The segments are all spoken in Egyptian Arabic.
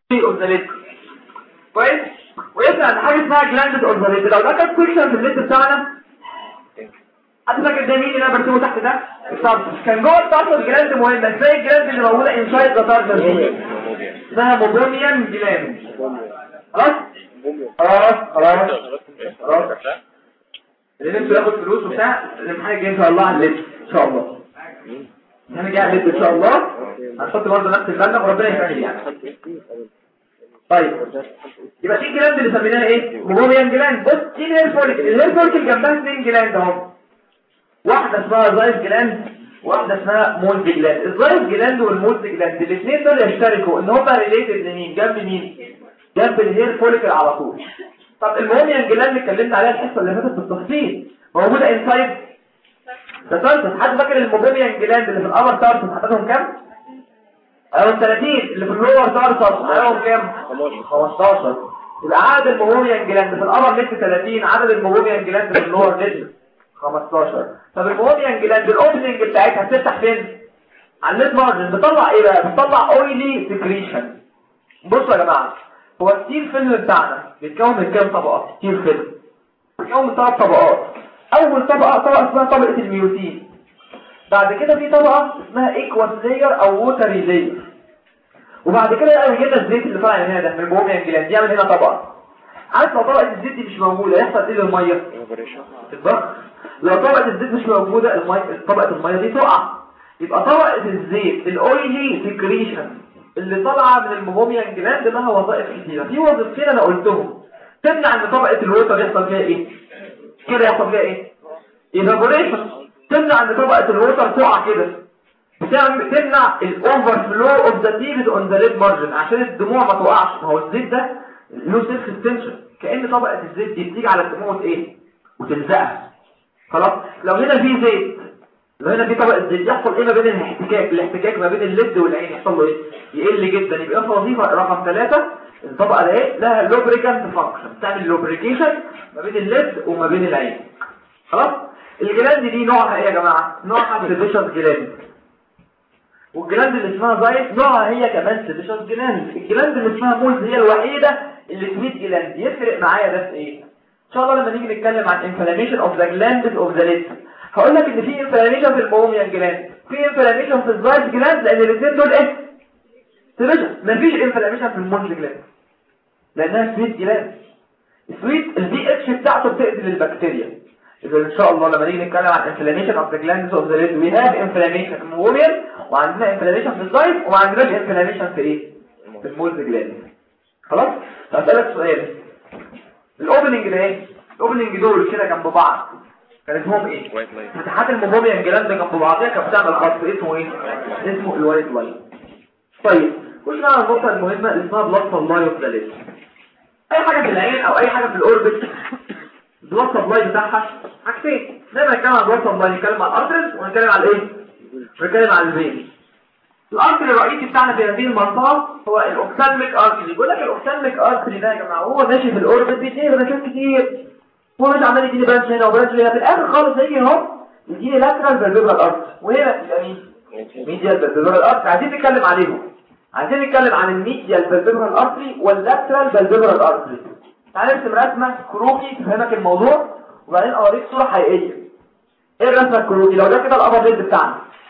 اوف ذا ليد كويس ويسمع عن حاجه اسمها جلاند اوف ذا ليد لو ده كان سيكشن في الليد بتاعنا حد فاكر ده مين اللي انا برسمه تحت ده التارتر كان جوه التارتر جلاند مهمه ازاي الجلاند اللي موجوده انسايد ذا تارتر دي اسمها موبوميان جلاند خلاص خلاص خلاص خلاص اللي نفسه ياخد فلوس وبتاع الامتحان الجاي ان شاء الله على الليد ان شاء الله الامتحان الجاي على الليد ان شاء الله هنحط برضه نفس المبلغ وربنا يسهل يعني طيب يبقى دي الجلاند اللي سميناها ايه موبوميان جلاند بص دي الهير فوليك الهير فوليك جنبها اثنين جلاند اهو واحده اسمها زايد جلاند واحده اسمها مولد جلاند الزايد جلاند والمولد جلاند الاثنين دول يشتركوا ان هم ريليتد لمين جنب مين جنب الهير فوليكل على طول طب الموميان جلاند اللي اتكلمنا عليها الحصه اللي فاتت بالتفصيل موجوده انسايد ده تارتس حد فاكر الموميان جلاند اللي في الابر تارتس عددهم كام ايوه 30 اللي في اللور تارتس عددهم كام 15 يبقى عدد الموميان جلاند في الابر ليست 30 عدد الموميان جلاند في اللور ليست 15 طب الموميان جلاند الاوبننج بتاعتها هتفتح فين على الليد مارجن بتطلع ايه بقى بتطلع اويلي سكريشن بصوا يا جماعه هو الستيل فيلم بتاعنا بيتكون من كام طبقه ستيل فيلم بيتكون من ثلاث طبقات اول طبقه طبقه اسمها طبقه الميوتين بعد كده في طبقه اسمها ايكواس لاير او ووتري لاير وبعد كده يعمل هنا الزيت اللي طالع من هنا ده من الموميان جلاند يعمل هنا طبقه عارف لو طبقه الزيت دي مش موجوده يحصل ايه للميه الضغط لو طبقة الزيت مش موجودة المي... طبقة المية دي تقع يبقى طبقة الزيت الاويلي سكريشن اللي طالعة من الموميان جلاند لها وظائف كتيرة في وظيفتين انا قلتهم تمنع ان طبقة الووتر يحصل فيها ايه كده يحصل فيها ايه ايفابوريشن تمنع ان طبقة الووتر تقع كده بتعمل تمنع الاوفر فلو اوف ذا ليفيد اون ذا ليد مارجن عشان الدموع ما تقعش ما هو الزيت ده له سيلف اكستنشن كأن طبقة الزيت دي بتيجي على الدموع ايه وتلزقها خلاص لو هنا في زيت لو هنا في طبقه زيت يحصل ايه ما بين الاحتكاك الاحتكاك ما بين الليد والعين يحصل له ايه يقل جدا يبقى في وظيفه رقم ثلاثة الطبقه ده ايه لها لوبريكانت فانكشن تعمل لوبريكيشن ما بين الليد وما بين العين خلاص الجلاند دي نوعها ايه يا جماعه نوعها سيديشن جلاند والجلاند اللي اسمها زايت نوعها هي كمان سيديشن جلاند الجلاند اللي اسمها مولز هي الوحيده اللي سميت جلاند يفرق معايا ده في ايه ان شاء الله لما نيجي نتكلم عن inflammation of the glands of the lid هقول لك ان في inflammation في الموميان جلاند في inflammation في الزايد جلاند لان الاثنين دول ايه سيرجن مفيش inflammation في المونج جلاند لانها سويت جلاند السويت البي اتش بتاعته بتقتل البكتيريا اذا ان شاء الله لما نيجي نتكلم عن inflammation of the glands of the lid we have inflammation في الموميان وعندنا inflammation في الزايد وما عندناش inflammation في ايه في المونج جلاند خلاص هسألك سؤال الاوبننج ده ايه الاوبننج دول كده جنب بعض كان اسمهم ايه فتحات الموميان جلاند جنب بعضيها كانت بتعمل خط اسمه ايه اسمه الوايت لاين طيب خش على النقطه المهمه اللي اسمها بلاد سبلاي اوف ذا اي حاجه في العين او اي حاجه في الاوربت بلاد سبلاي بتاعها حاجتين دايما نتكلم عن بلاد سبلاي نتكلم عن الارترز ونتكلم عن الايه ونتكلم عن الفين الارتري الرئيسي بتاعنا في هذه المنطقه هو الاوكسالميك ارتري بيقول لك الاوكسالميك ارتري ده يا جماعه هو ماشي في الاوربت بيديني برانشات كتير هو مش عمال يديني برانش هنا وبرانش هنا في الاخر خالص هيجي اهو يديني لاترال فالفيبرال ارتري وهنا تبقى مين ميديال فالفيبرال ارتري عايزين نتكلم عليهم عايزين نتكلم عن الميديال فالفيبرال ارتري واللاترال فالفيبرال ارتري تعالى نرسم رسمه كروكي تفهمك الموضوع وبعدين اوريك صوره حقيقيه ايه الرسمه الكروكي لو ده كده الابر ليد بتاعنا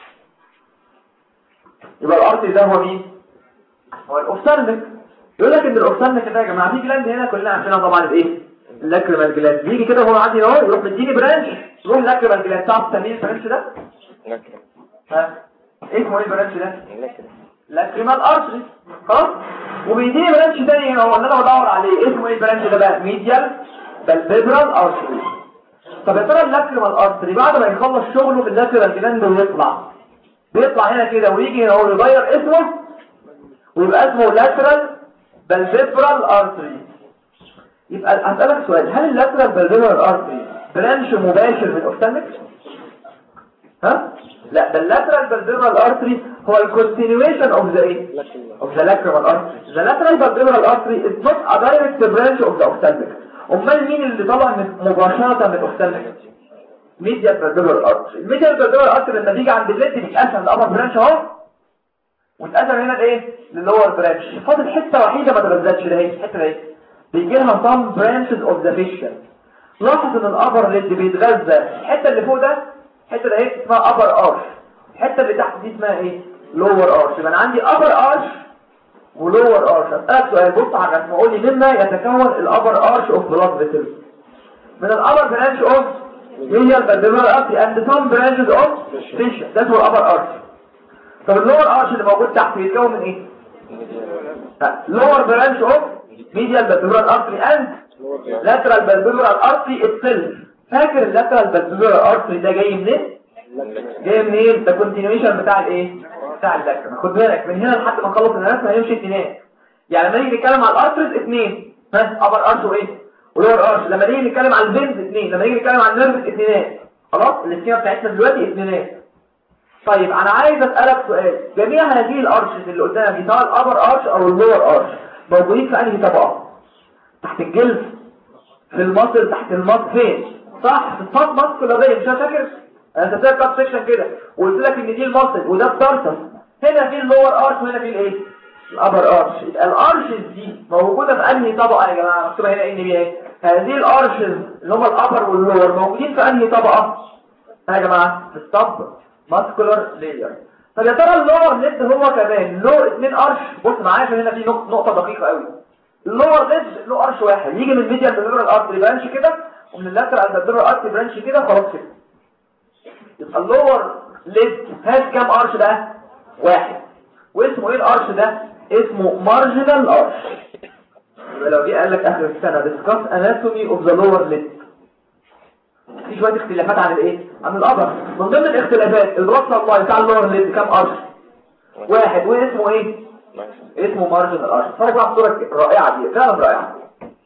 يبقى الارتري ده هو مين هو الاوفثالميك يقول لك ان الاوفثالميك ده يا جماعه في جلاند هنا كلنا عارفينها طبعا الايه اللاكريمال جلاند بيجي كده وهو عندي اهو يروح مديني برانش يروح لاكريمال جلاند تعرف تسميه البرانش ده ها اسمه ايه البرانش ده لاكريمال ارتري خلاص وبيديني برانش تاني هنا هو اللي انا بدور عليه اسمه ايه البرانش ده بقى ميديال بالفيبرال ارتري طب يا ترى اللاكريمال ارتري بعد ما يخلص شغله في اللاكريمال جلاند ويطلع بيطلع هنا كده ويجي هنا هو يغير اسمه ويبقى اسمه lateral بالفيبرال artery يبقى هسألك سؤال هل اللاترال بالفيبرال artery برانش مباشر من الاوفتالميك ها لا ده اللاترال بالفيبرال artery هو الكونتينيويشن اوف ذا ايه اوف ذا lateral artery the lateral بالفيبرال artery is not a direct branch of the ophthalmic امال مين اللي طلع من مباشره من الاوفتالميك ميديال بالفيبرال artery الميديال بالفيبرال artery لما بيجي عند الليد بيتقسم لابر برانش اهو واتقسم هنا لايه للور برانش فاضل حته وحيده ما تغذتش ده هي الحته دي بيجي لها some branches of the fascia لاحظ ان الابر ليد بيتغذى الحته اللي فوق ده الحته دي اسمها upper arch الحته اللي تحت دي اسمها ايه lower arch يبقى انا عندي upper arch ولور arch اسالك سؤال بص على الرسم قول لي مما يتكون الابر arch of blood vessels من الابر برانش اوف هي البلدمر artery and some branches of fascia ده هو الابر arch طب اللور ارش اللي موجود تحت بيتكون من ايه لور برانش اوف ميديال بالبيبرال ارتري اند لاترال بالبيبرال ارتري اتسيلف فاكر اللاترال بالبيبرال ارتري ده جاي منين جاي منين ده كونتينيويشن بتاع الايه بتاع اللاترال خد بالك من هنا لحد ما نخلص الرسمه هيمشي اتنين يعني لما نيجي نتكلم على الارتريز اثنين ها ابر ارش وايه ولور ارش لما نيجي نتكلم على الفينز اثنين لما نيجي نتكلم على النيرفز اثنين خلاص الاثنين بتاعتنا دلوقتي اثنين طيب انا عايز اسالك سؤال جميع هذه الارشز اللي قدامي سواء الابر ارش او اللور ارش موجودين في انهي طبقه تحت الجلد في المصل تحت المصل فين صح في الصوت مصل ولا مش فاكر انا سبت كات سيكشن كده وقلت لك ان دي المصل وده التارسس هنا في اللور ارش وهنا في الايه الابر ارش الارشز دي موجوده في انهي طبقه يا جماعه مكتوبه هنا ان بي ايه هذه الارشز اللي هم الابر واللور موجودين في انهي طبقه يا جماعه في الصب ماسكولار لاير طب يا ترى اللور ليد هو كمان له اتنين ارش بص معايا عشان هنا في نقطه دقيقه قوي اللور ليد له ارش واحد يجي من الميديال بالبيبرال ارتري برانش كده ومن اللاترال بالبيبرال ارتري برانش كده خلاص كده يبقى اللور ليد هاز كام ارش ده واحد واسمه ايه الارش ده اسمه مارجنال ارش يبقى لو جه قال لك اخر السنه discuss anatomy of the lower lid في شويه اختلافات عن الايه عن الابر من ضمن الاختلافات الراس الله بتاع اللور اللي كام ارش واحد واسمه ايه اسمه مارجن الارش فرق بقى الصوره رائعه دي فعلا رائعه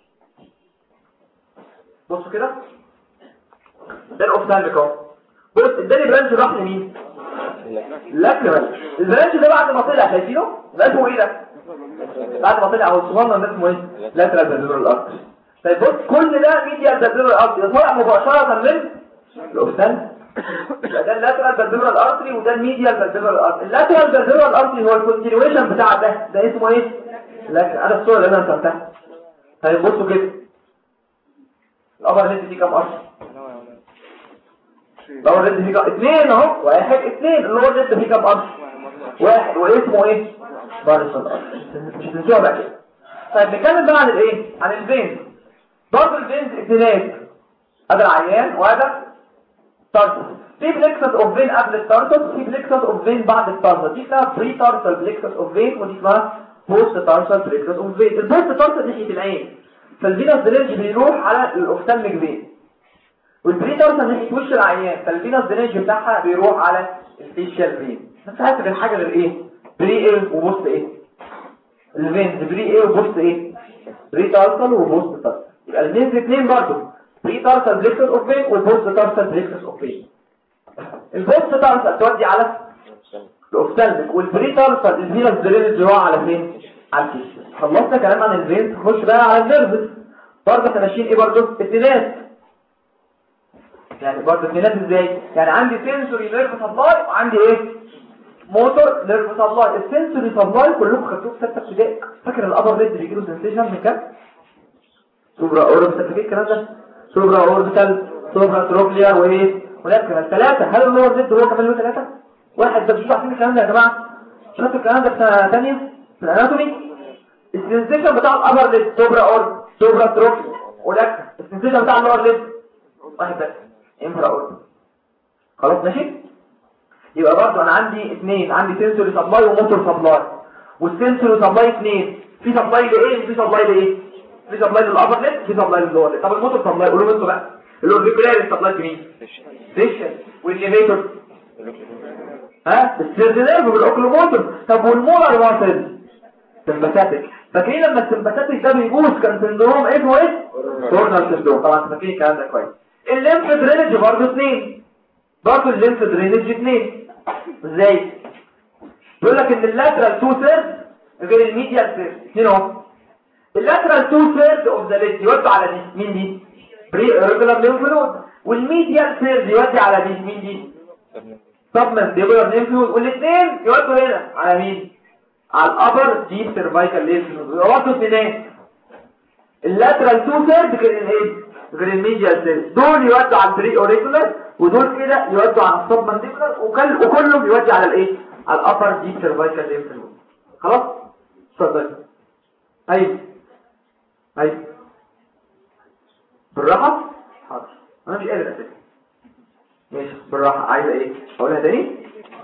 بصوا كده ده الاوفتالميك اهو بص اداني برانش راح لمين لاكرال البرانش ده بعد ما طلع شايفينه ده اسمه ايه ده بعد ما طلع اهو الصغنن ده اسمه ايه لاترال بالبيبرال ارش طيب بص كل ده ميديال بالبيبرال ارتري طالع مباشره من الاوفتال يبقى ده اللاترال بالبيبرال ارتري وده الميديال بالبيبرال ارتري اللاترال بالبيبرال ارتري هو الكونتينيويشن بتاع ده ده اسمه ايه لا انا الصوره اللي انا رسمتها طيب بصوا كده الابر هيد دي كام ارتري الابر هيد دي كام اثنين اهو واحد اثنين اللور هيد دي كام ارتري واحد واسمه ايه بارسل ارتري مش هتنسوها بقى كده طيب نتكلم بقى عن الايه عن الفينز برضه الفينز اثنينات هذا العيان وهذا تارتس في بليكسس اوف فين قبل التارتس في بليكسس اوف فين بعد التارتس دي اسمها بري تارتال بليكسس اوف فين ودي اسمها بوست تارتال بليكسس اوف فين البوست تارتال ناحيه العين فالفينس درينج بيروح على الاوفتالميك فين والبري تارتال ناحيه وش العيان فالفينس درينج بتاعها بيروح على الفيشال فين بس عارف غير حاجه غير ايه بري ايه وبوست ايه الفينز بري ايه وبوست ايه بري تارتال وبوست تارتال يبقى الفينز اثنين برضه بري تارسال بليكسس اوف فين والبوست تارسال بليكسس اوف فين البوست تارسال تودي على الاوفتالميك والبري تارسال الفينس درينج راح على فين على الفيش خلصنا كلام عن الفين تخش بقى على النيرفز برضه احنا ماشيين ايه برضه اتنات يعني برضه اتنات ازاي يعني عندي سنسوري نيرف سبلاي وعندي ايه موتور نيرف سبلاي السنسوري سبلاي كلكم خدتوه في سته ابتدائي فاكر الابر ليد بيجي له سنسيشن من كام سوبرا اوربيتال فاكر الكلام ده سوبرا اوربيتال سوبرا تروكليار وايه ولكن كمان ثلاثه هل اللور ليد هو كمان له ثلاثه واحد ده مش عارفين الكلام ده يا جماعه شفتوا الكلام ده في سنه ثانيه في الاناتومي السنسيشن بتاع الابر ليد سوبرا اور سوبرا تروكليار ولكن السنسيشن بتاع اللور ليد واحد بس انفرا اوربيتال خلاص ماشي يبقى برضه انا عندي اثنين عندي سنسوري سبلاي وموتور سبلاي والسنسوري سبلاي اثنين في سبلاي لايه وفي سبلاي لايه في سبلاي للابر ليد في سبلاي لللور ليد طب الموتور سبلاي قولوا انتوا بقى الاوربيكولار سبلاي مين فيشن والليفيتور ها السيرفيلير بالاوكلوموتور طب والمولر واسل سمباتيك فاكرين لما السمباتيك ده بيبوظ كان سندروم ايه هو ايه كورنر سندروم طبعا فاكرين الكلام ده كويس الليمف درينج برضه اثنين برضه الليمف درينج اثنين ازاي بيقول لك ان اللاترال تو ثيرد غير الميديال ثيرد اثنين اهو اللاترال تو ثيرد اوف ذا ليد يودي على دي مين دي بري ريجولار ليمف نود والميديال ثيرد يودي على دي مين دي سبمنت ريجولار ليمف نود والاثنين يودوا هنا على مين على الابر ديب سيرفايكال ليف نود ويوصل فين اللاترال تو سيرد غير الايه غير الميديال سيرد دول يودوا على البري اوريكولار ودول كده يودوا على السب مانديبولار وكل وكله بيودي على الايه على الابر ديب سيرفايكال ليف نود خلاص اتفضل ايوه ايوه بالراحه حاضر انا مش قادر اساسا ماشي بالراحه عايزه ايه اقولها تاني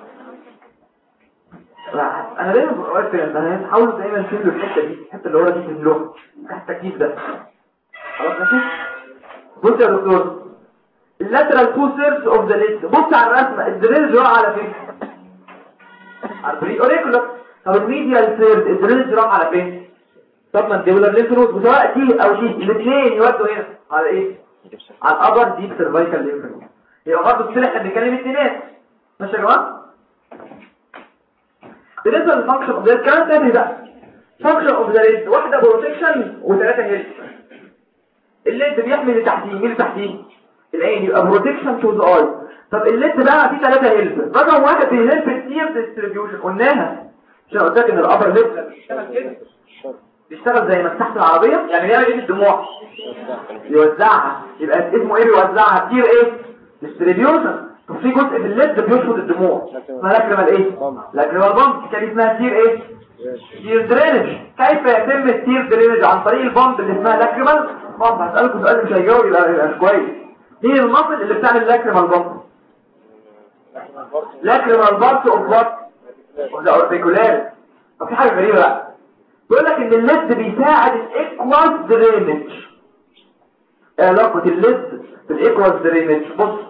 انا دايما بقول كده انا حاولوا دايما تشيلوا الحته دي الحته اللي ورا دي من اللغه تحت التكييف ده خلاص ماشي بص يا دكتور اللاترال تو سيرز اوف ذا ليد بص على الرسمه الدرينج راح على فين على البري اوريكولار طب الميديال سيرز الدرينج راح على فين طب مانديبولار لينف نود وسواء دي او دي الاثنين يودوا هنا على ايه على الابر ديب سيرفايكال لينف نود يبقى برضه كده احنا بنتكلم اثنينات ماشي يا جماعه بالنسبه للفانكشن اوف ذا الكلام تاني بقى فانكشن اوف ذا ليد واحده بروتكشن وثلاثه هيلث الليد بيحمي اللي تحتيه مين اللي تحتيه العين يبقى بروتكشن تو ذا اي طب الليد بقى فيه ثلاثه هيلث رقم واحد بيهلب كتير ديستريبيوشن قلناها عشان قلت لك ان الابر ليد بيشتغل كده بيشتغل زي مساحه العربيه يعني بيعمل ايه بالدموع يوزعها يبقى اسمه ايه بيوزعها كتير ايه ديستريبيوشن طب في جزء في الليد بيشفط الدموع اسمها لاكريمال ايه لاكريمال بامب كان اسمها تير ايه تير درينج كيف يتم التير درينج عن طريق البامب اللي اسمها لاكريمال بامب هسألكم سؤال مش هيجاوب يبقى يبقى كويس مين المصل اللي بتعمل لاكريمال بامب لاكريمال بامب اوف وات اوف ذا اوربيكولار طب في حاجه غريبه بقى بيقول لك ان الليد بيساعد الايكواس درينج علاقه الليد بالايكواس درينج بص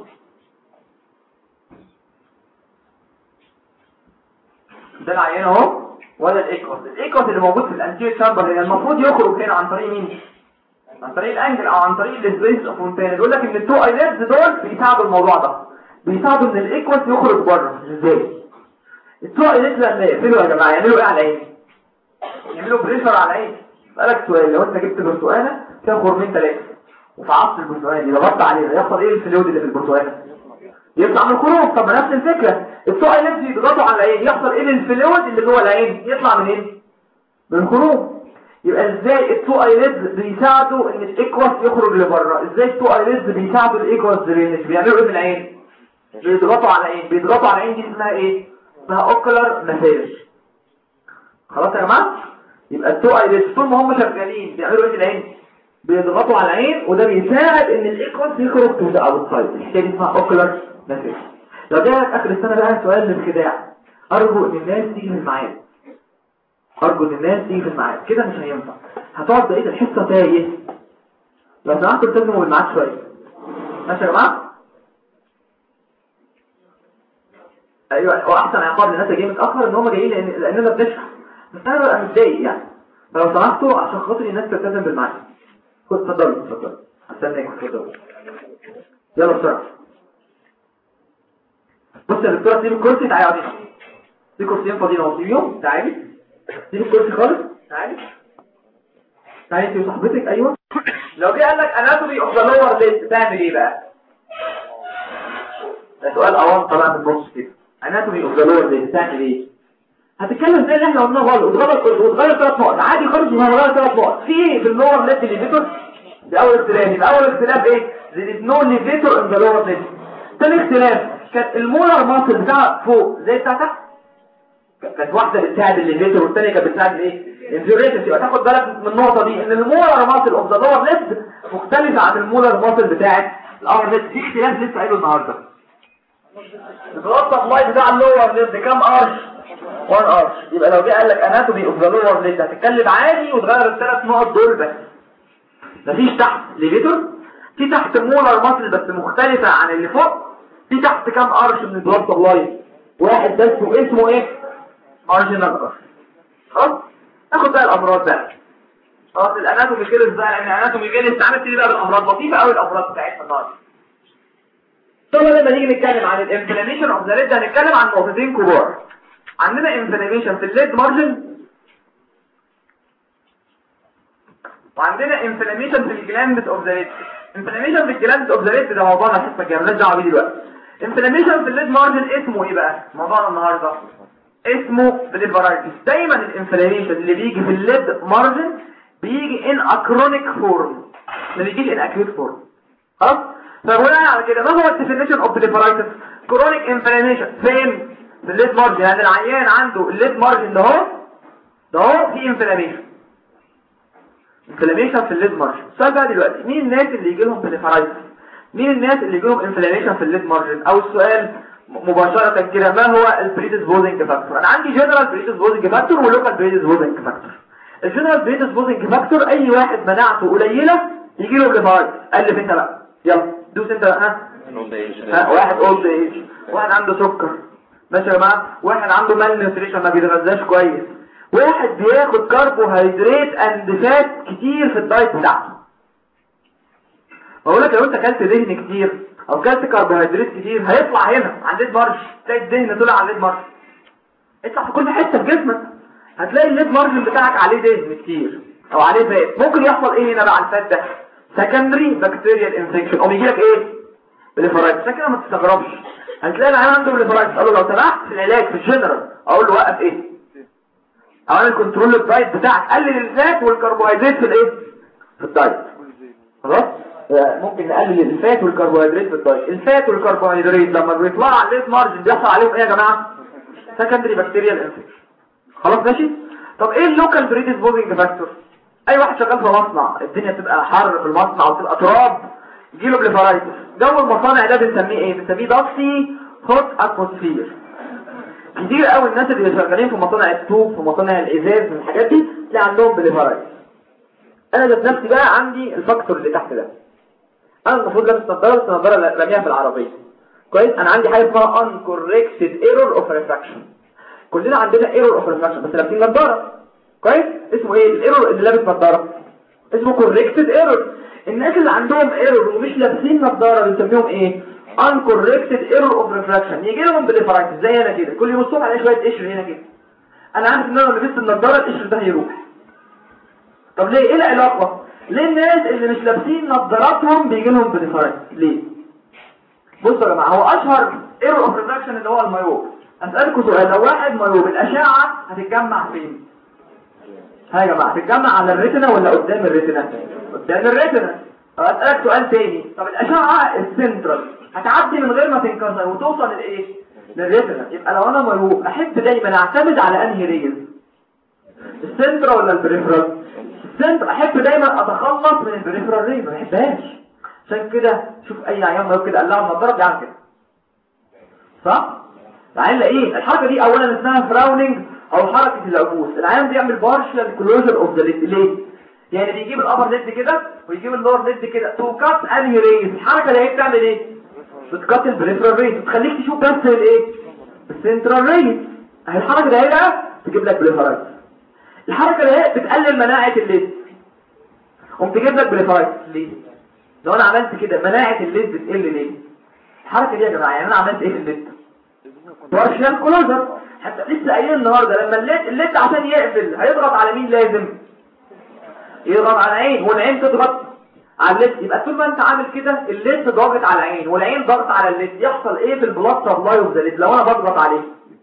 ده العيان اهو ولا الايكوس الايكوس اللي موجود في الانتير شامبر هنا المفروض يخرج هنا عن طريق مين عن طريق الانجل او عن طريق السبيس اوف فونتين يقول لك ان التو ايليدز دول بيساعدوا الموضوع ده بيساعدوا ان الايكوس يخرج بره ازاي التو ايليدز لما يقفلوا يا جماعه يعملوا ايه على العين يعملوا بريشر على العين اسالك سؤال لو انت جبت برتقانه فيها خرمين ثلاثه وفعصت البرتقانه دي ضغطت عليها يحصل ايه الفلويد اللي في البرتقانه يطلع من الخروج طب نفس الفكرة السوء نفسه يضغطوا على العين يحصل ايه للفلويد اللي جوه العين يطلع من ايه من الخروج يبقى ازاي التو ايليدز بيساعدوا ان الايكواس يخرج لبره ازاي التو ايليدز بيساعدوا الايكواس درينج بيعملوا ايه في العين بيضغطوا على العين بيضغطوا على العين دي اسمها ايه اسمها اوكلر مساج خلاص يا جماعه يبقى التو ايليدز طول ما هم شغالين بيعملوا ايه في العين بيضغطوا على العين وده بيساعد ان الايكواس يخرج تو ذا اوتسايد الحكايه دي اسمها اوكلر مساج لو جالك اخر السنه بقى سؤال للخداع ارجو ان الناس تيجي في الميعاد ارجو ان الناس تيجي في الميعاد كده مش هينفع هتقعد بقيه الحصه تايه لو سمحتوا التزموا بالميعاد شويه ماشي يا جماعه ايوه هو احسن عقاب للناس اللي جايه متاخر ان هم جايين لان لاننا بنشرح بس انا ببقى متضايق يعني فلو سمحتوا عشان خاطر الناس تلتزم بالميعاد خد اتفضلوا اتفضلوا استناك اتفضلوا يلا بسرعه بص يا دكتوره سيب الكرسي تعالي اقعدي في كرسيين فاضيين اهو سيبيهم تعالي سيب الكرسي خالص تعالي تعالي انت وصاحبتك ايوه لو جه قال لك اناتومي اوف ذا لور ليست تعمل ايه بقى ده سؤال اوان طلع من النص كده اناتومي اوف ذا لور ليست تعمل ايه هتتكلم زي اللي احنا قلناه غلط وتغلط وتغير ثلاث نقط عادي خالص وهنغير ثلاث نقط في ايه في اللور ليست ليفيتور ده اول اختلاف يبقى اول اختلاف ايه there is no levator in the lower limb تاني اختلاف كانت المولر ماسل بتاع فوق زي بتاع تحت كانت واحده بتساعد الليفيتور والثانيه كانت بتساعد الايه الانفيوريتس يبقى تاخد بالك من النقطه دي ان المولر ماسل اوف ذا لور ليب مختلفه عن المولر ماسل بتاعت الار ليب في اختلاف لسه قايله النهارده البلاد سبلاي بتاع اللور ليب كام ارش 1 ارش يبقى لو جه قال لك اناتومي اوف ذا لور ليب هتتكلم عادي وتغير الثلاث نقط دول بس مفيش تحت ليفيتور في تحت مولر ماسل بس مختلفه عن اللي فوق في تحت كام ارش من البلاد سبلاي واحد بس واسمه ايه مارجنال ارش خلاص ناخد بقى الامراض بقى خلاص الاناتومي جيلس بقى لان الاناتومي جيلس تعالى نبتدي بقى بالامراض لطيفه قوي الامراض بتاعتنا النهارده طبعا لما نيجي نتكلم عن الانفلاميشن اوف ذا ليد هنتكلم عن نقطتين كبار عندنا انفلاميشن في الليد مارجن وعندنا انفلاميشن في الجلاند اوف ذا ليد انفلاميشن في الجلاند اوف ذا ليد ده موضوعنا الحصه الجايه مالناش دعوه بيه دلوقتي انفلاميشن في الليد مارجن اسمه ايه بقى موضوعنا النهارده اسمه بليفرايتس دايما الانفلاميشن اللي بيجي في الليد مارجن بيجي ان اكرونيك فورم ما بيجيش ان اكيوت فورم خلاص فبناء على كده ما هو الديفينيشن اوف بليفرايتس كرونيك انفلاميشن فين في الليد مارجن يعني العيان عنده الليد مارجن ده اهو ده اهو في انفلاميشن انفلاميشن في الليد مارجن السؤال بقى دلوقتي مين الناس اللي يجي لهم بليفرايتس مين الناس اللي يجي لهم انفلاميشن في الليد مارجن او السؤال مباشرة كده ما هو البريدسبوزنج فاكتور انا عندي جنرال بريدسبوزنج فاكتور ولوكال بريدسبوزنج فاكتور الجنرال بريدسبوزنج فاكتور اي واحد مناعته قليلة يجي له بليفرايتس الف انت بقى يلا دوس انت بقى ها ها واحد اولد ايج واحد عنده سكر ماشي يا جماعه واحد عنده مال نيوتريشن ما بيتغذاش كويس واحد بياخد كربوهيدرات اند فات كتير في الدايت بتاعته بقول لك لو انت اكلت دهن كتير او اكلت كربوهيدرات كتير هيطلع هنا عند الليد مارش تلاقي الدهن طلع على الليد مارش اطلع في كل حته في جسمك هتلاقي الليد مارجن بتاعك عليه دهن كتير او عليه فات ممكن يحصل ايه هنا بقى على الفات ده سكندري بكتيريال انفكشن او يجي لك ايه بليفرايتس عشان كده ما تستغربش هتلاقي العيان عنده بليفرايتس قال له لو سمحت في العلاج في الجنرال اقول له وقف ايه اعمل كنترول الدايت بتاعك قلل الفات والكربوهيدرات في الايه في الدايت خلاص ممكن نقلل الفات والكربوهيدرات في الدايت الفات والكربوهيدرات لما بيطلعوا على الليت مارجن بيحصل عليهم ايه يا جماعه سكندري بكتيريال انفكشن خلاص ماشي طب ايه اللوكال بريديسبوزنج فاكتور اي واحد شغال في مصنع الدنيا بتبقى حر في المصنع وتبقى تراب يجيله بليفرايتس جو المصانع ده بنسميه ايه بنسميه داكسي هوت اتموسفير كتير قوي الناس اللي شغالين في مصانع الطوب في مصانع الازاز من الحاجات دي تلاقي عندهم بليفرايتس انا ذات نفسي بقى عندي الفاكتور اللي تحت ده انا المفروض لابس نظاره بس نظاره رميها في العربيه كويس انا عندي حاجه اسمها uncorrected error of refraction كلنا عندنا error of refraction بس لابسين نظاره كويس اسمه ايه الايرور اللي لابس نظاره اسمه corrected error الناس اللي عندهم ايرور ومش لابسين نظاره بنسميهم ايه uncorrected error of refraction يجي لهم بليفرايتس زي انا كده كل يوم الصبح الاقي شويه قشر هنا كده انا عارف ان انا لو لبست النظاره القشر ده هيروح طب ليه ايه العلاقه ليه الناس اللي مش لابسين نظاراتهم بيجي لهم بليفرايتس ليه بصوا يا جماعه هو اشهر ايرور اوف ريفراكشن اللي هو المايوب اسالكم سؤال لو واحد مايوب الاشعه هتتجمع فين ها يا جماعه هتتجمع على الريتنا ولا قدام الريتنا قدام الريتنا طب اسالك سؤال تاني طب الاشعه السنترال هتعدي من غير ما تنكسر وتوصل لايه للريتنا يبقى لو انا مايوب احب دايما اعتمد على انهي ريز السنترال ولا البريفرال السنتر احب دايما اتخلص من البريفرال ريز ما بحبهاش عشان كده شوف اي عيان مايوب كده قلعه النضاره بيعمل كده صح العيان ايه الحركه دي اولا اسمها فراوننج او حركه العبوس العيان بيعمل بارشال كلوجر اوف ذا ليد ليه يعني بيجيب الابر ليد كده ويجيب اللور ليد كده تو كات انهي ريز الحركه دي بتعمل ايه بتكات البريفرال ريز بتخليك تشوف بس الايه السنترال ريز اهي الحركه دي بقى تجيب لك بريفرايتس الحركه دي بتقلل مناعه الليد قوم تجيب لك بريفرايتس ليه لو انا عملت كده مناعه الليد بتقل ليه الحركه دي يا جماعه يعني انا عملت ايه في الليد بارشال كلوزر حتى لسه قايلين النهارده لما الليد الليد عشان يقفل هيضغط على مين لازم يضغط على العين والعين تضغط على الليد يبقى طول ما انت عامل كده الليد ضاغط على العين والعين ضغط على الليد يحصل ايه في البلاد سبلاي اوف ذا ليد لو انا بضغط عليه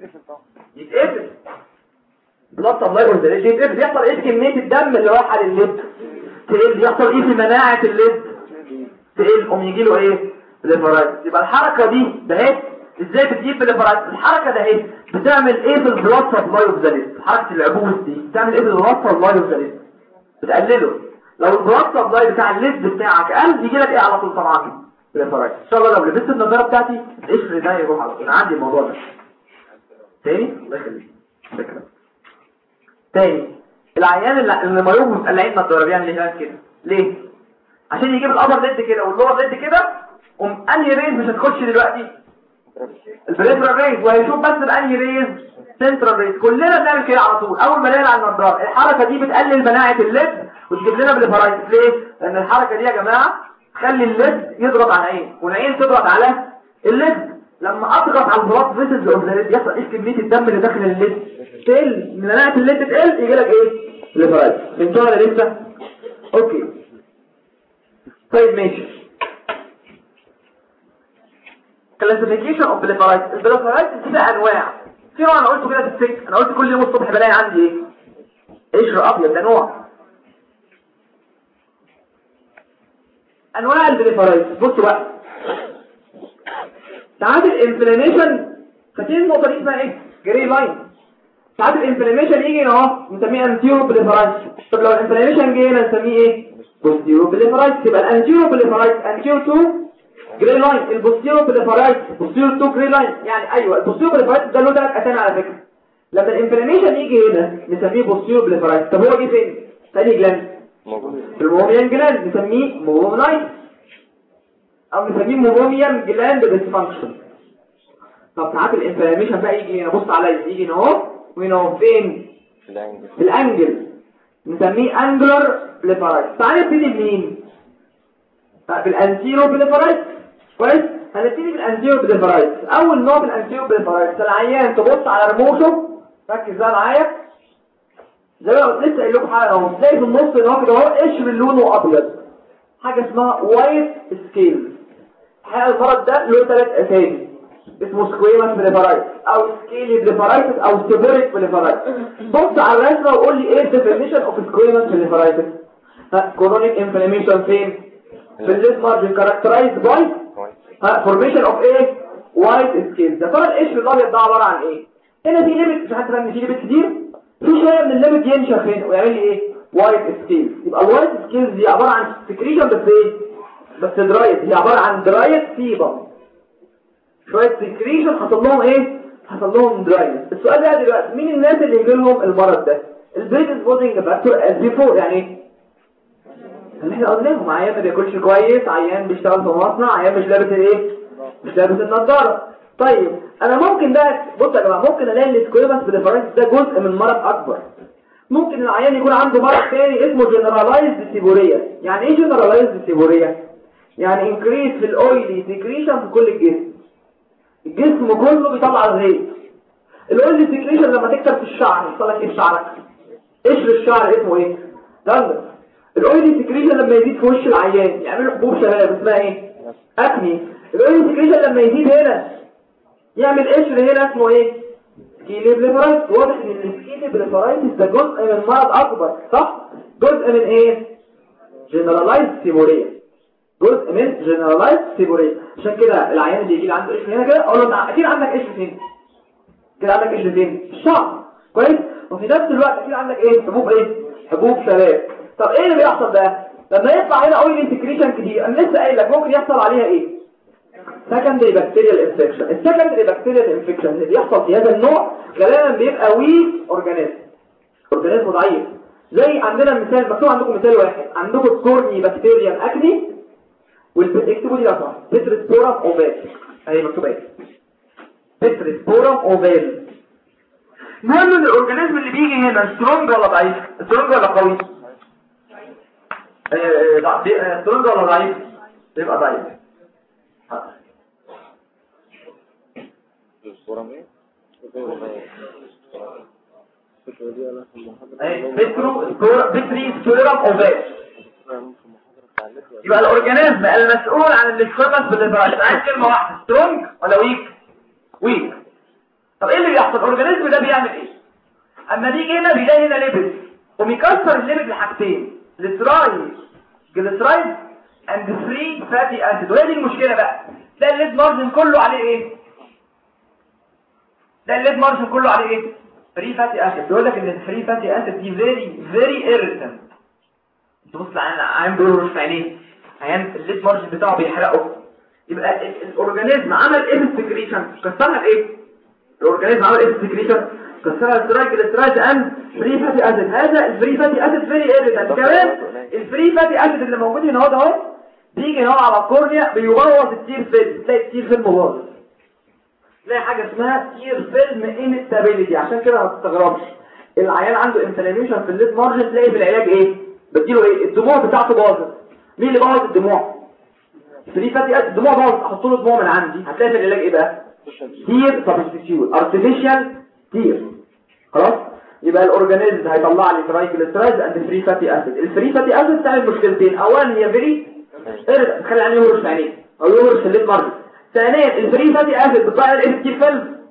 يتقفل بلاد سبلاي اوف ذا ليد يتقفل يحصل ايه في كميه الدم اللي رايحه للليد تقل يحصل ايه في مناعه الليد تقل قوم يجي له ايه بليفرايتس يبقى الحركه دي ده اهي ازاي بتجيب بليفرايتس الحركه ده اهي بتعمل ايه في البلاد سبلاي اوف ذا ليد حركه العبوس دي بتعمل ايه في البلاد سبلاي اوف ذا ليد بتقلله لو البلاد سبلاي بتاع الليد بتاعك قل يجي لك ايه على طول طبعا بليفرايتس ان شاء الله لو لبست النظاره بتاعتي القشر ده يروح على طول عندي الموضوع ده تاني الله يخليك فكره تاني العيان اللي اللي مايوب مقلعين نظاره بيعمل ايه كده ليه عشان يجيب الابر ليد كده واللور ليد كده قوم انهي ريز مش هتخش دلوقتي البريفرال ريز وهيشوف بس بانهي ريز سنترال ريز كلنا بنعمل كده على طول اول ما نقلع النضاره الحركه دي بتقلل مناعه الليد وتجيب لنا بليفرايتس ليه لان الحركه دي يا جماعه تخلي الليد يضغط على العين والعين تضغط على الليد لما اضغط على البلاط فيسلز اوف ذا ليد يحصل ايه كميه الدم اللي داخل الليد تقل مناعه الليد تقل يجي لك ايه بليفرايتس فهمتوا ولا لسه اوكي طيب ماشي classification of blepharitis البليفرايتس فيها انواع في نوع انا قلته كده في السك انا قلت كل يوم الصبح بلاقي عندي ايه قشر ابيض ده نوع انواع البريفرايتس بصوا بقى ساعات الانفلاميشن فاكرين النقطه دي اسمها ايه جري لاين ساعات الانفلاميشن يجي هنا اهو نسميه انتيرو بريفرايتس طب لو الانفلاميشن جه هنا نسميه ايه بوستيرو بريفرايتس يبقى الانتيرو بريفرايتس انتيرو تو جري لاين البوستيرو بريفرايتس بوستيرو تو جري لاين يعني ايوه البوستيرو بريفرايتس ده له ثلاث اسامي على فكره لما الانفلاميشن يجي هنا نسميه بوستيرو بريفرايتس طب هو جه فين ثاني جلاند في الموميان جلاند نسميه مومونايت او نسميه موميان جلاند ديسفانكشن طب ساعات الانفلاميشن بقى يجي هنا بص عليا يجي هنا اهو وهنا اهو فين في الانجل نسميه انجلر بليفرايت تعالى نبتدي بمين بالانتيرو بليفرايت كويس هنبتدي بالانتيرو بليفرايت اول نوع من الانتيرو بليفرايت العيان تبص على رموشه ركز بقى معايا زي ما قلت لسه قايل لكم حاجه اهو تلاقي في النص هنا كده اهو قشر لونه ابيض حاجه اسمها وايت سكيل الحقيقه المرض ده له ثلاث اسامي اسمه سكويمس بليفرايتس او سكيلي بليفرايتس او سيبريك بليفرايتس بص على الرسمه وقول لي ايه الديفينيشن اوف سكويمس بليفرايتس كورونيك انفلاميشن فين في الليد مارجن كاركترايزد باي فورميشن اوف ايه وايت سكيل ده طبعا القشر الابيض ده عباره عن ايه هنا في ليميت مش حد فاهم في ليميت كتير في شويه من الليميت ينشف هنا ويعمل لي ايه وايت سكيل يبقى الوايت سكيل دي عباره عن سكريشن بس ايه بس درايت هي عباره عن درايت سيبم شويه سكريشن حصل لهم ايه حصل لهم درايت السؤال بقى دلوقتي مين الناس اللي يجي لهم المرض ده البريد سبوتنج فاكتور از بيفور يعني ايه اللي احنا قلناهم عيان ما بياكلش كويس عيان بيشتغل في مصنع عيان مش لابس الايه مش لابس النضاره طيب انا ممكن ده بص يا جماعه ممكن الاقي السكويمس بريفرنس ده جزء من مرض اكبر ممكن العيان يكون عنده مرض ثاني اسمه جنرالايزد سيبوريا يعني ايه جنرالايزد سيبوريا يعني انكريس في الاويلي سكريشن في كل الجسم الجسم كله بيطلع الغيط الاويلي سكريشن لما تكتر في الشعر يحصل لك ايه في شعرك قشر الشعر اسمه ايه دندر الاويلي سكريشن لما يزيد في وش العيان يعمل له حبوب شباب اسمها ايه اكني الاويلي سكريشن لما يزيد هنا يعمل قشر هنا اسمه ايه سكيلي بليفرايتس واضح ان السكيلي بليفرايتس ده جزء من مرض اكبر صح جزء من ايه جنرالايز سيبوريا جزء من جنرالايز سيبوريا عشان كده العيان اللي يجي عنده قشر هنا كده اقول له انت اكيد عندك قشر فين كده عندك قشر فين الشعر كويس وفي نفس الوقت اكيد عندك ايه حبوب ايه حبوب شباب طب ايه اللي بيحصل ده لما يطلع هنا اويل انتكريشن كتير انا لسه قايل لك ممكن يحصل عليها ايه secondary bacterial infection السكندري bacterial infection اللي بيحصل في هذا النوع غالبا بيبقى ويك اورجانيزم اورجانيزم ضعيف زي عندنا مثال مكتوب عندكم مثال واحد عندكم كورني بكتيريا اكني واكتبوا دي لو بيترسبورم اوفال اهي مكتوبه ايه بيترسبورم اوفال المهم ان الاورجانيزم اللي بيجي هنا سترونج ولا ضعيف سترونج ولا قوي سترونج ولا ضعيف يبقى ضعيف بترو بتري سكليرم اوفال يبقى الاورجانيزم المسؤول عن الاكسبرس بالابراج عايز كلمه واحده سترونج ولا ويك ويك طب ايه اللي بيحصل الاورجانيزم ده بيعمل ايه اما بيجي هنا بيلاقي هنا ليبيد وبيكسر الليبيد لحاجتين جليسرايد جليسرايد اند فري فاتي اسيد وهي دي المشكله بقى ده الليد مارجن كله عليه ايه ده الليد مارجن كله عليه ايه فري فاتي اسيد بيقول لك ان الفري فاتي اسيد دي فيري فيري ايريتنت تبص على عين بيرش في عينيه عيان الليد مارجن بتاعه بيحرقه يبقى الاورجانيزم عمل ايه بالسكريشن كسرها بايه الاورجانيزم عمل ايه بالسكريشن كسرها سترايك السترايك اند فري فاتي اسيد هذا الفري فاتي اسيد فيري ايريتنت كمان الفري فاتي اسيد اللي موجود هنا اهو اهو بيجي هنا على الكورنيا بيبوظ التير فيلم تلاقي التير فيلم باظ تلاقي حاجه اسمها تير فيلم انستابيليتي عشان كده ما تستغربش العيان عنده انفلاميشن في الليد مارجن تلاقي في العلاج ايه بديله ايه الدموع بتاعته باظت مين اللي بوظ الدموع فري فاتي اسيد الدموع باظت احط له دموع من عندي هتلاقي في العلاج ايه بقى تير سبستيتيوت ارتفيشال تير خلاص يبقى الاورجانيزم هيطلع لي ترايجليسرايد اند فري فاتي اسيد الفري فاتي اسيد تعمل مشكلتين اولا هي فيري تخلي عني يهرش في عينيه او يهرش في الليد مارجن ثانيا الفري فاتي اسيد بتضيع الايه كتير فيلم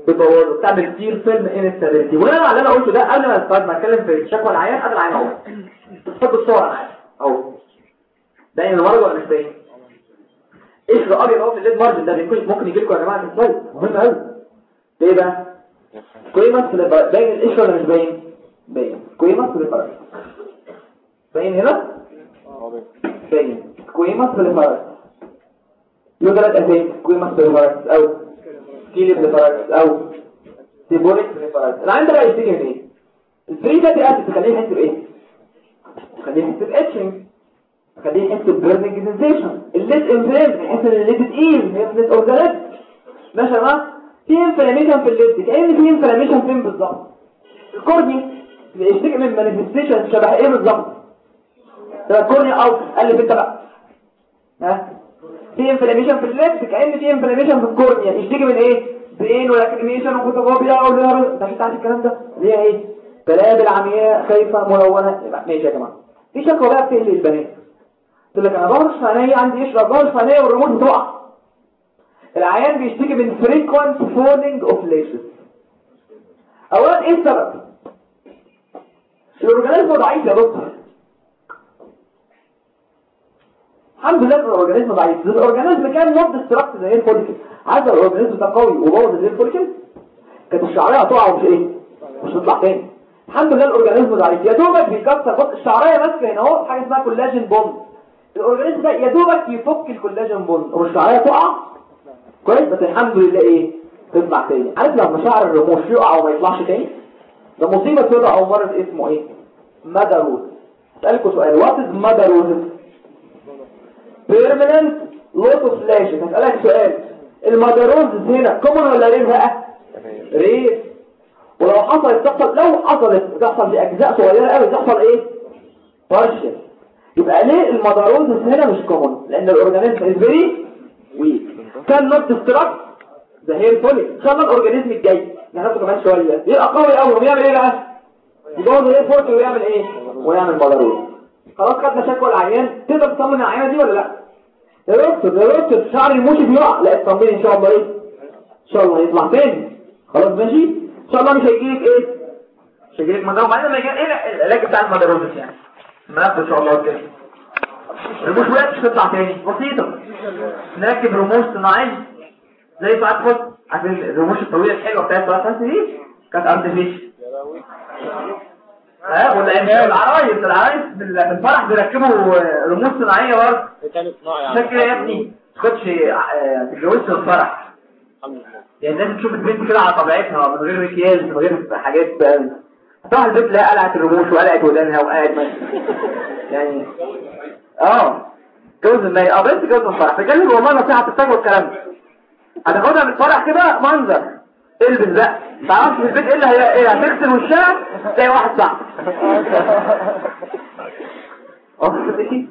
بتبوظه بتعمل كتير فيلم انستابيلتي وانا على اللي انا قلته ده قبل ما ما اتكلم في شكوى العيان قبل العيان اهو تحط الصور انا عارف اهو باين المرض ولا مش باين قشر ابيض اهو في الليد مارجن ده ممكن يجي لكم يا جماعه في السلايد مهم قوي ليه بقى كويمس باين القشر ولا مش باين باين كويمس في باين هنا باين كويمس في الفرس يوجد اساسين كويمس في الفرس او كيلي الفرس او سيبوريك الفرس العين ده بقى يشتكي من ايه الفري فاتي اسيد تخليه يحس بايه تخليه يحس باتشنج تخليه يحس ببيرنينج سنسيشن الليد انفلام يحس ان الليد تقيل هي الليد اورجانيزم ماشي يا جماعه في انفلاميشن في الليد كأن في انفلاميشن فين بالظبط الكورني بيشتكي من مانيفستيشن شبه ايه بالظبط ده الكورني اوت قال لي انت بقى ها في انفلاميشن في الليد كأن في انفلاميشن في الكورنيا يشتكي من ايه بين ولا كلميشن وفوتوكوبيا ولا انت مش عارف الكلام ده ليه ايه بلاد عمياء خايفه ملونه ماشي يا جماعه في شكوى بقى بتقلق البنات تقول لك انا بهرش في عينيا عندي يشرب بهرش في عينيا والريموت بتقع العيان بيشتكي من frequent falling of lashes اولا ايه السبب الاورجانيزم ضعيف يا دكتور الحمد لله الاورجانيزم ضعيف الاورجانيزم كان نوت ديستراكت زي الفوليكل عايز الاورجانيزم ده قوي وبوظ زي الفوليكل كانت الشعريه هتقع ومش ايه مش هتطلع تاني الحمد لله الاورجانيزم ضعيف يا دوبك بيكسر بص الشعريه ماسكه هنا اهو حاجه اسمها كولاجين بوند الاورجانيزم ده يا دوبك يفك الكولاجين بوند والشعريه تقع كويس بس الحمد لله ايه تطلع تاني عارف لما شعر الرموش يقع وما يطلعش تاني ده مصيبه كده او مرض اسمه ايه مدروز اسالكم سؤال وات از مدروز بيرمننت لوس اوف لاشز هسالك سؤال المدروز هنا كومن ولا رير بقى رير ولو حصلت تحصل لو حصلت تحصل في اجزاء صغيره قوي تحصل ايه بارشل يبقى ليه المدروز هنا مش كومن لان الاورجانيزم از فيري ويك كان نوت ديستراكت ده هي الفوليك ان شاء الله الاورجانيزم الجاي نعرفه كمان شويه يبقى قوي قوي وبيعمل ايه بقى يبوظ ايه فوليك ويعمل ايه ويعمل مدروز خلاص خدنا شكوى العيان تقدر تطمن العيانه دي ولا لا يا دكتور يا دكتور شعر الموشي بيقع لا اطمني ان شاء الله ايه ان شاء الله يطلع تاني خلاص ماشي ان شاء الله مش هيجيلك ايه مش هيجيلك مدروز بعدين لما يجي ايه العلاج بتاع المدروز يعني ناخده ان شاء الله كده الرموش وقت مش تطلع تاني بسيطه نركب رموش صناعيه زي ساعات خد عشان الرموش الطويله الحلوه بتاعت ساعات خمسة دي كانت ارتفيشال ها والعرايس العرايس في الفرح بيركبوا رموش صناعيه برضه كان صناعي عشان كده يا ابني ما تاخدش تتجوزش في الفرح الحمد لله يعني لازم تشوف البنت كده على طبيعتها من غير مكياج من غير حاجات طبعا البنت لا قلعت الرموش وقلعت ودانها وقاعد ماشي يعني اه جوز الناي اه بنت جوز الفرح بجد والله نصيحه تفتكروا الكلام ده هتاخدها من الفرح كده منظر البس بقى تعرفش في البيت ايه اللي هي ايه هتغسل وشها تلاقي واحد صح اه ماشي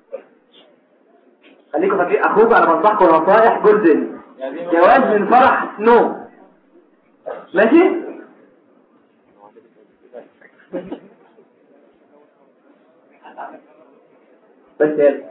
خليكم فاكرين اخوك انا بنصحكم نصايح جولدن جواز من فرح نو ماشي بس يلا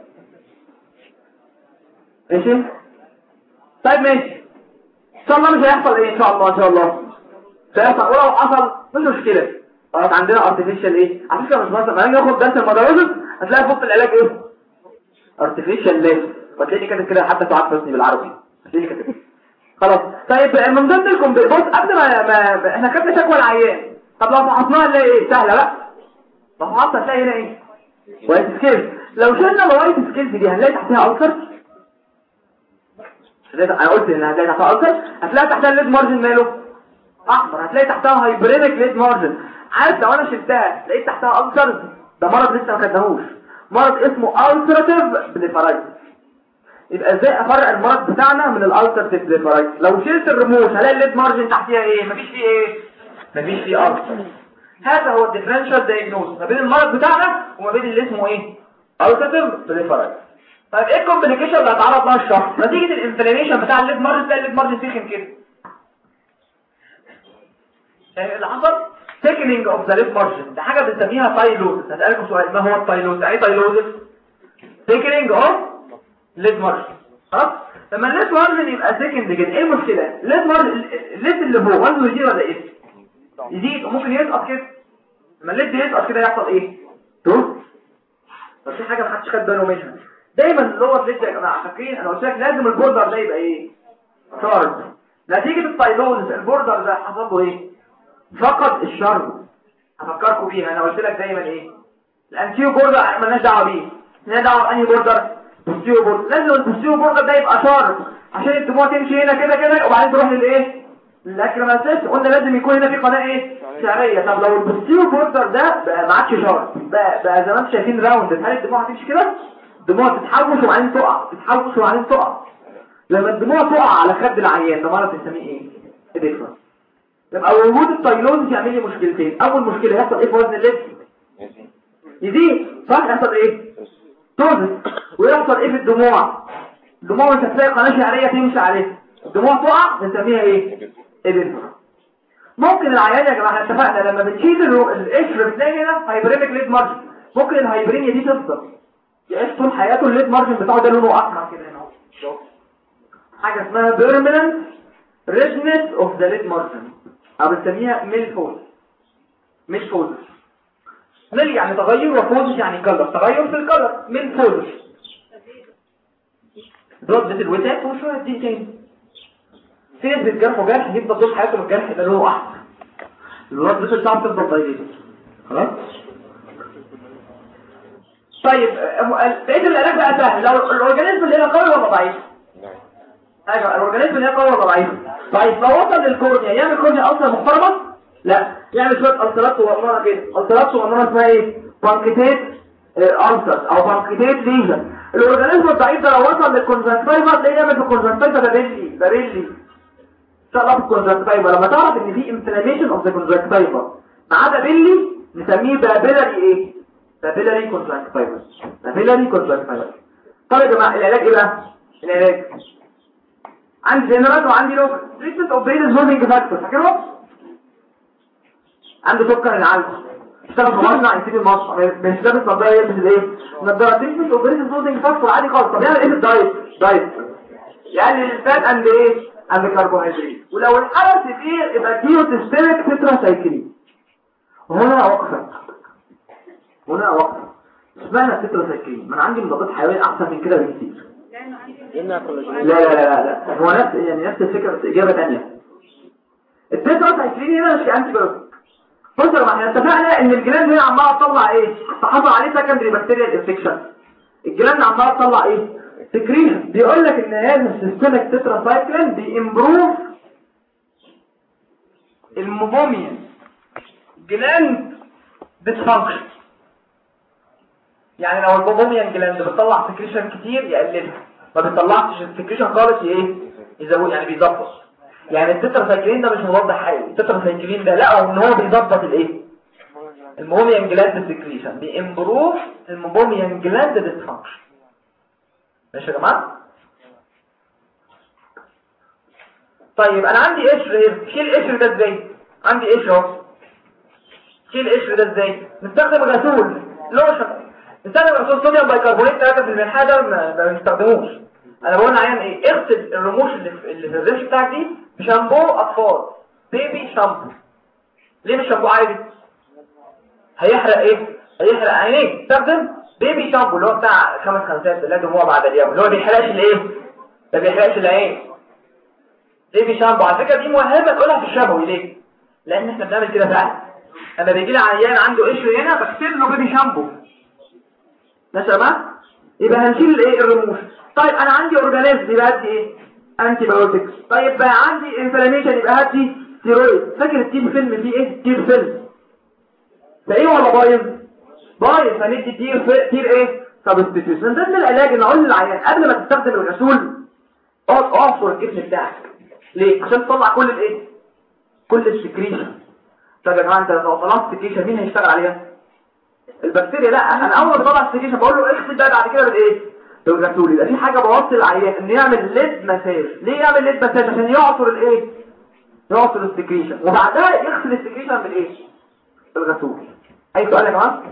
ماشي طيب ماشي ان شاء الله مش هيحصل ايه ان شاء الله ان شاء الله مش هيحصل ولو حصل مش مشكله خلاص عندنا ارتفيشال ايه على فكره مش مثلا لما نيجي ناخد درس المدرسه هتلاقي فوق العلاج ايه ارتفيشال ليه وتلاقي كاتب كده حتى سعاد حسني بالعربي هتلاقي كاتب خلاص طيب من ضمن لكم بص قبل ما, ما احنا كتبنا شكوى العيان طب لو فحصناها نلاقي ايه سهله بقى لو فحصنا هتلاقي هنا ايه وايت سكيلز لو شلنا الوايت سكيلز دي هنلاقي تحتها ألسر انا قلت ان هتلاقي تحتها ألسر هتلاقي تحتها الليد مارجن ماله احمر هتلاقي تحتها هايبرينك ليد مارجن عارف لو انا شلتها لقيت تحتها ألسر ده مرض لسه ما خدناهوش مرض اسمه ألسراتيف بليفرايتس يبقى ازاي افرق المرض بتاعنا من الألسراتيف بليفرايتس لو شلت الرموش هلاقي الليد مارجن تحتها ايه مفيش فيه ايه مفيش فيه ألسر هذا هو الديفرنشال دايجنوز ما بين المرض بتاعنا وما بين اللي اسمه ايه ألسراتيف بليفرايتس طيب ايه الكومبليكيشن اللي هتعرض لها الشخص نتيجه الانفلاميشن بتاع الليد مارجن تلاقي الليد مارجن سخن كده يعني اللي حصل thickening اوف ذا ليد مارجن ده حاجه بنسميها تايلوزس هسالكم سؤال ما هو التايلوزس ايه تايلوزس thickening اوف ليد مارجن خلاص لما الليد مارجن يبقى سكند كده ايه المشكله الليد مارجن الليد اللي هو وزنه يزيد ولا ايه يزيد وممكن يسقط كده لما الليد يسقط كده يحصل ايه شوف بس في حاجه محدش خد باله منها دايما اللي هو الليد يا جماعه فاكرين انا قلت لك لازم البوردر ده يبقى ايه شارب نتيجه التايلوز البوردر ده حصل له ايه فقد الشرب افكركم بيها انا قلت لك دايما ايه الانتيو بوردر مالناش دعوه بيه مالناش دعوه بانهي بوردر بوستيو بوردر لازم البوستيو بوردر ده يبقى شارب عشان الدموع تمشي هنا كده كده وبعدين تروح للايه الاكراماتيس قلنا لازم يكون هنا في قناه ايه شعريه طب لو البوستيو بوردر ده بقى ما عادش شارب بقى, بقى زي ما انتم شايفين راوند هل الدموع هتمشي كده الدموع تتحوش وبعدين تقع تتحوش وبعدين تقع لما الدموع تقع على خد العيان ده مرض بنسميه ايه اديكرا يبقى وجود التايلوز يعمل لي مشكلتين اول مشكله يحصل ايه في وزن اللبس يزيد صح يحصل ايه توزن ويحصل ايه في الدموع الدموع مش هتلاقي قناه شعريه تمشي عليها الدموع تقع بنسميها ايه اديكرا ممكن العيان يا جماعه احنا اتفقنا لما بتشيل القشر بتلاقي هنا هايبريميك ليد مارجن ممكن الهايبرينيا دي تفضل يعيش طول حياته الليد مارجن بتاعه ده لونه احمر كده هنا حاجة اسمها permanent redness of the lid margin او بنسميها ميل فوز ميل فوز ميل يعني تغير وفوز يعني كلر تغير في الكلر ميل فوز ضد الوتات وشوية دي تاني في ناس بتجرح وجرح يفضل طول حياته الجرح ده لونه احمر الولاد بس بتاعه تفضل ضيقه خلاص طيب بقيه العلاج بقى سهل لو الاورجانيزم اللي هنا قوي ولا ضعيف ايوه الاورجانيزم اللي هي قوي ولا ضعيف ضعيف لو وصل للكورنيا يعمل كورنيا اصلا محترمه لا يعمل شويه السرات صغننه كده السرات صغننه اسمها ايه بانكيتيت ألسر او بانكيتيت ليجن الاورجانيزم الضعيف ده لو وصل للكونجكتيفا تلاقيه يعمل في الكونجكتيفا بابيلي بابيلي شغل في الكونجكتيفا لما تعرف ان في انفلاميشن اوف ذا كونجكتيفا مع بابيلي نسميه بابيلاري ايه بابيلاري كونجكتيفا بابيلاري كونجكتيفا طيب يا جماعه العلاج ايه بقى العلاج عندي جنرال وعندي لوكال تريتمنت اوف بين هورمونج فاكتور فاكرهم عنده سكر العالج اشتغل في مصنع يسيب المصنع مش لابس نظاره يلبس الايه نظاره تريتمنت اوف بين هورمونج فاكتور عادي خالص طب يعمل ايه في الدايت دايت يقلل الفات اند ايه اند كربوهيدرات ولو الحرس كتير يبقى ديو تستمك تترا سايكلين وهنا وقفه هنا وقفه اشمعنى تترا سايكلين ما انا عندي مضادات حيويه احسن من كده بكتير لا لا لا لا هو نفس يعني نفس الفكرة بس إجابة تانية التترا سايكلين هنا مش انتي بايوتيك بص يا احنا اتفقنا ان الجلاند هنا عماله تطلع ايه تحافظ عليه سكندري بكتيريال انفكشن الجلاند عماله تطلع ايه سكريشن بيقول لك ان هذا السيستمك تترا سايكلين بيمبروف الموميا جلاند ديسفانكشن يعني لو البوميان جلاند بتطلع سكريشن كتير يقللها ما بيطلعش السكريشن خالص ايه يزود يعني بيظبط يعني التتراسايكلين ده مش مضاد حيوي التتراسايكلين ده لا ان هو بيظبط الايه الموميان جلاند سكريشن بيمبروف الموميان جلاند ديسفانكشن ماشي يا جماعه طيب انا عندي قشر ايه شيل القشر ده ازاي عندي قشر اهو شيل القشر ده ازاي نستخدم غسول لوشن نستخدم غسول صوديوم بايكربونات 3 في الملح ده ما بنستخدموش انا بقول عيان ايه اغسل الرموش اللي في, اللي في الريش بتاعك دي بشامبو اطفال بيبي شامبو ليه مش شامبو عادي هيحرق ايه هيحرق عينيك استخدم بيبي شامبو اللي هو بتاع خمس خمسات لا دموع بعد اليوم اللي هو ما بيحرقش الايه ما بيحرقش العين بيبي شامبو على فكره دي مهمه تقولها في الشبوي ليه لان احنا بنعمل كده فعلا اما بيجي لي عيان عنده قشر هنا بغسل له بيبي شامبو ماشي يا جماعه يبقى هنشيل الايه الرموش طيب انا عندي اورجانيزم يبقى هدي ايه انتي بايوتكس طيب بقى عندي انفلاميشن يبقى هدي ستيرويد فاكر التير فيلم فيه ايه تير فيلم ده ايه ولا بايظ بايظ هندي تير في... تير ايه سبستيتيوشن من ضمن العلاج ان اقول للعيان قبل ما تستخدم الغسول اقعد اعصر الجسم بتاعك ليه عشان تطلع كل الايه كل السكريشن طب يا جماعه انت لو طلعت سكريشن مين هيشتغل عليها البكتيريا لا انا اول ما بطلع السكريشن بقول له اغسل بقى بعد كده بالايه بالغسول يبقى في حاجه بوصل العيان ان يعمل ليد مساج ليه يعمل ليد مساج عشان يعصر الايه يعصر السكريشن وبعدها يغسل السكريشن بالايه بالغسول اي سؤال يا جماعه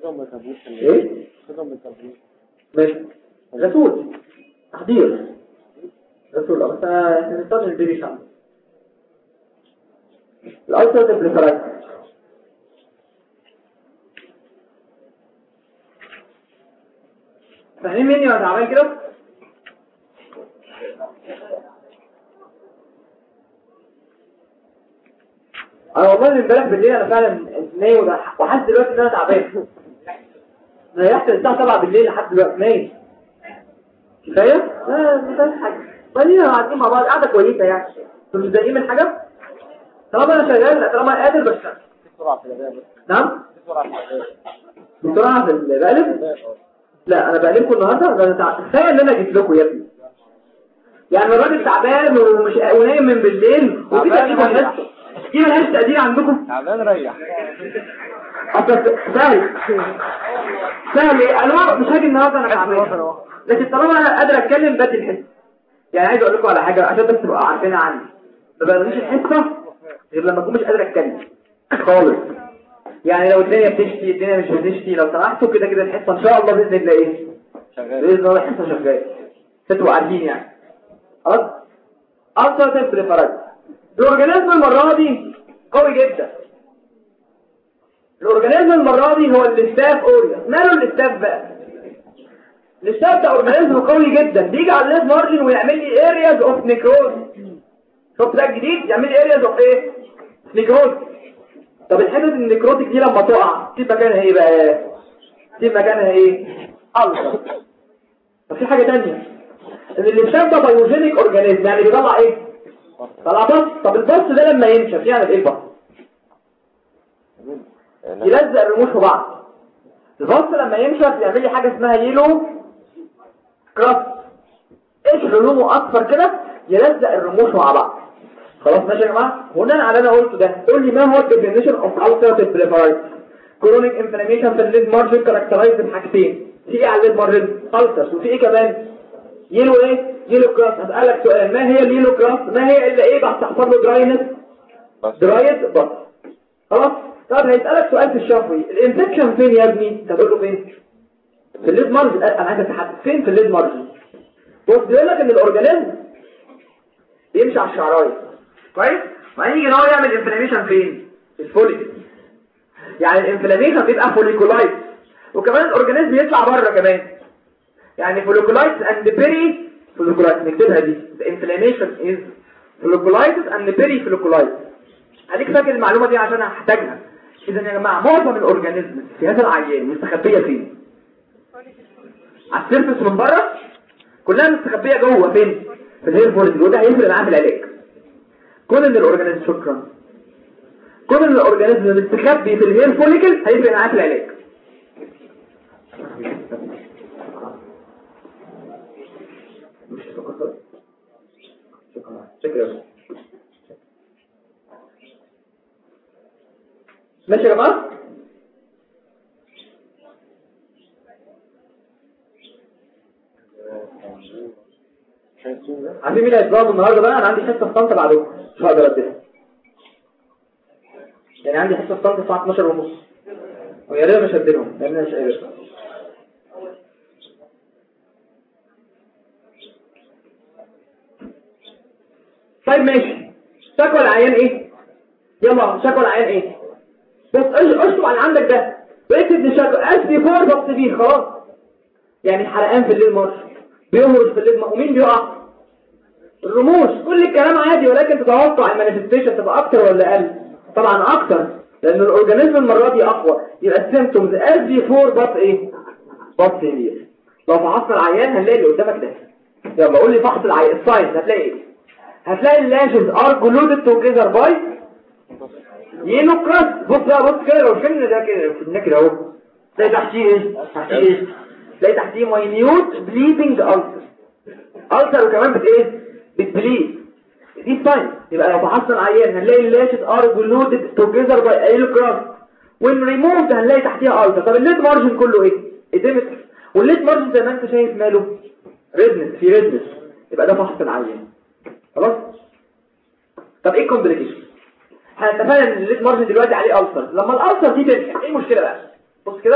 ايه ماشي رسول تحضير رسول اه بس احنا نستخدم البيبي شعب الالترا تبليفرايت فاهمين مني وانا عمال كده انا والله من امبارح بالليل انا فعلا نايم وحاسس دلوقتي ان انا تعبان ريحت الساعه 7 بالليل لحد دلوقتي نايم كفايه لا ما فيهاش حاجه خلينا قاعدين مع بعض قاعده كويسه يعني انتوا مش متضايقين من حاجه طالما انا شغال طالما قادر بشتغل نعم بسرعه في البقلب لا انا بقلبكم النهارده ده انا كفايه ان انا جيت لكم يا ابني يعني الراجل تعبان ومش ونايم من بالليل وفي تقدير ملهاش دي ملهاش تقدير عندكم تعبان ريح اصل سهل سهل ايه انا مش هاجي النهارده انا تعبان لكن طالما انا قادر اتكلم بدي الحس يعني عايز اقول لكم على حاجه عشان بس تبقوا عارفينها عني ما بقدرش الحصه غير لما اكون مش قادر اتكلم خالص يعني لو الدنيا بتشتي الدنيا مش بتشتي لو سمحتوا كده كده الحصه ان شاء الله باذن الله ايه شغال باذن الله الحصه شغاله تبقوا عارفين يعني خلاص التراتيف بريفرنس الاورجانيزم المره دي قوي جدا الاورجانيزم المره دي هو الاستاف اوريا ماله الاستاف بقى الاستاف ده اورجانيزم قوي جدا بيجي على الليز مارجن ويعمل لي ارياز اوف نيكروز شفت ده الجديد يعمل لي ارياز اوف ايه نيكروز طب الحتت النيكروتيك دي لما تقع تسيب مكانها ايه بقى تسيب مكانها ايه ألسر طب في حاجه ثانيه ان الاستاف ده بايوجينيك اورجانيزم يعني بيطلع ايه طلع بص طب البص ده لما ينشف يعمل ايه البص يلزق الرموش في بعض البص لما ينشف يعمل لي حاجه اسمها يلو كراس ايش لونه اصفر كده يلزق الرموش مع بعض خلاص ماشي يا جماعه بناء على اللي انا قلته ده قول لي ما هو الديفينيشن اوف ulcerative colitis كرونيك انفلاميشن في الليد مارجن كاركترايز بحاجتين في ايه على الليد مارجن ulcers وفي ايه كمان يلو ايه يلو كراس هسألك سؤال ما هي اليلو كراس ما هي الا ايه بعد تحصل له دراينس درايت بس خلاص طب هيسألك سؤال في الشفوي الانفكشن فين يا ابني تقول له فين في الليد مارجن انا عايز اتحدد فين في الليد مارجن بص بيقول لك ان الاورجانيزم بيمشي على الشعرايه كويس وبعدين يجي ان هو يعمل انفلاميشن فين في الفوليكل يعني الانفلاميشن بيبقى فوليكولايت وكمان الاورجانيزم يطلع بره كمان يعني فوليكولايتس اند بيري فوليكولايتس نكتبها دي the inflammation is folliculitis and peri folliculitis خليك فاكر المعلومه دي عشان هحتاجها اذا يا جماعه معظم الاورجانيزم في هذا العيان مستخبيه فين على السيرفس من بره كلها مستخبيه جوه فين في الهير فوليكل وده هيفرق معاه في العلاج كون ان الاورجانيزم شكرا كون ان الاورجانيزم مستخبي في الهير فوليكل هيفرق معاه في العلاج شكرا ماشي يا جماعه عارفين مين هيتضرب النهارده بقى انا عندي حصه في طنطا بعدكم مش هقدر اديها يعني عندي حصه في طنطا الساعه 12 ونص ويا ريت مش هديلهم لان انا مش قادر طيب ماشي شكوى العيان ايه يلا شكوى العيان ايه بس اش- اشطب على عندك ده واكتب دي شكوى اسبي فور بس بيه خلاص يعني حرقان في الليل مارش بيهرش في الليل ومين بيقع الرموش كل الكلام عادي ولكن تتوقع المانيفستيشن تبقى اكتر ولا اقل طبعا اكتر لان الاورجانيزم المره دي اقوى يبقى السيمتومز اس بي 4 بس ايه بس هير لو فحصنا العيان هنلاقي اللي قدامك ده يلا قول لي فحص العيان الساينز هتلاقي ايه هتلاقي اللاشز ار جلودد توجذر باي يلو كراس بص بقى بص كده لو شلنا ده كده لو شلنا كده اهو تلاقي تحتيه ايه تحتيه ايه تلاقي تحتيه ماينيوت بليدنج ألسر ألسر وكمان بت ايه بتبليد دي ساين يبقى لو فحصنا العيان هنلاقي اللاشز ار جلودد توجذر باي يلو كراس وين ريموفد هنلاقي تحتيها ألسر طب الليد مارجن كله ايه اديمتر والليد مارجن زي ما انت شايف ماله ريدنس في ريدنس يبقى ده فحص العيان خلاص طب ايه الكومبليكيشن احنا اتفقنا ان الليد مارجن دلوقتي عليه ألسر لما الألسر دي تنشف ايه المشكله بقى بص كده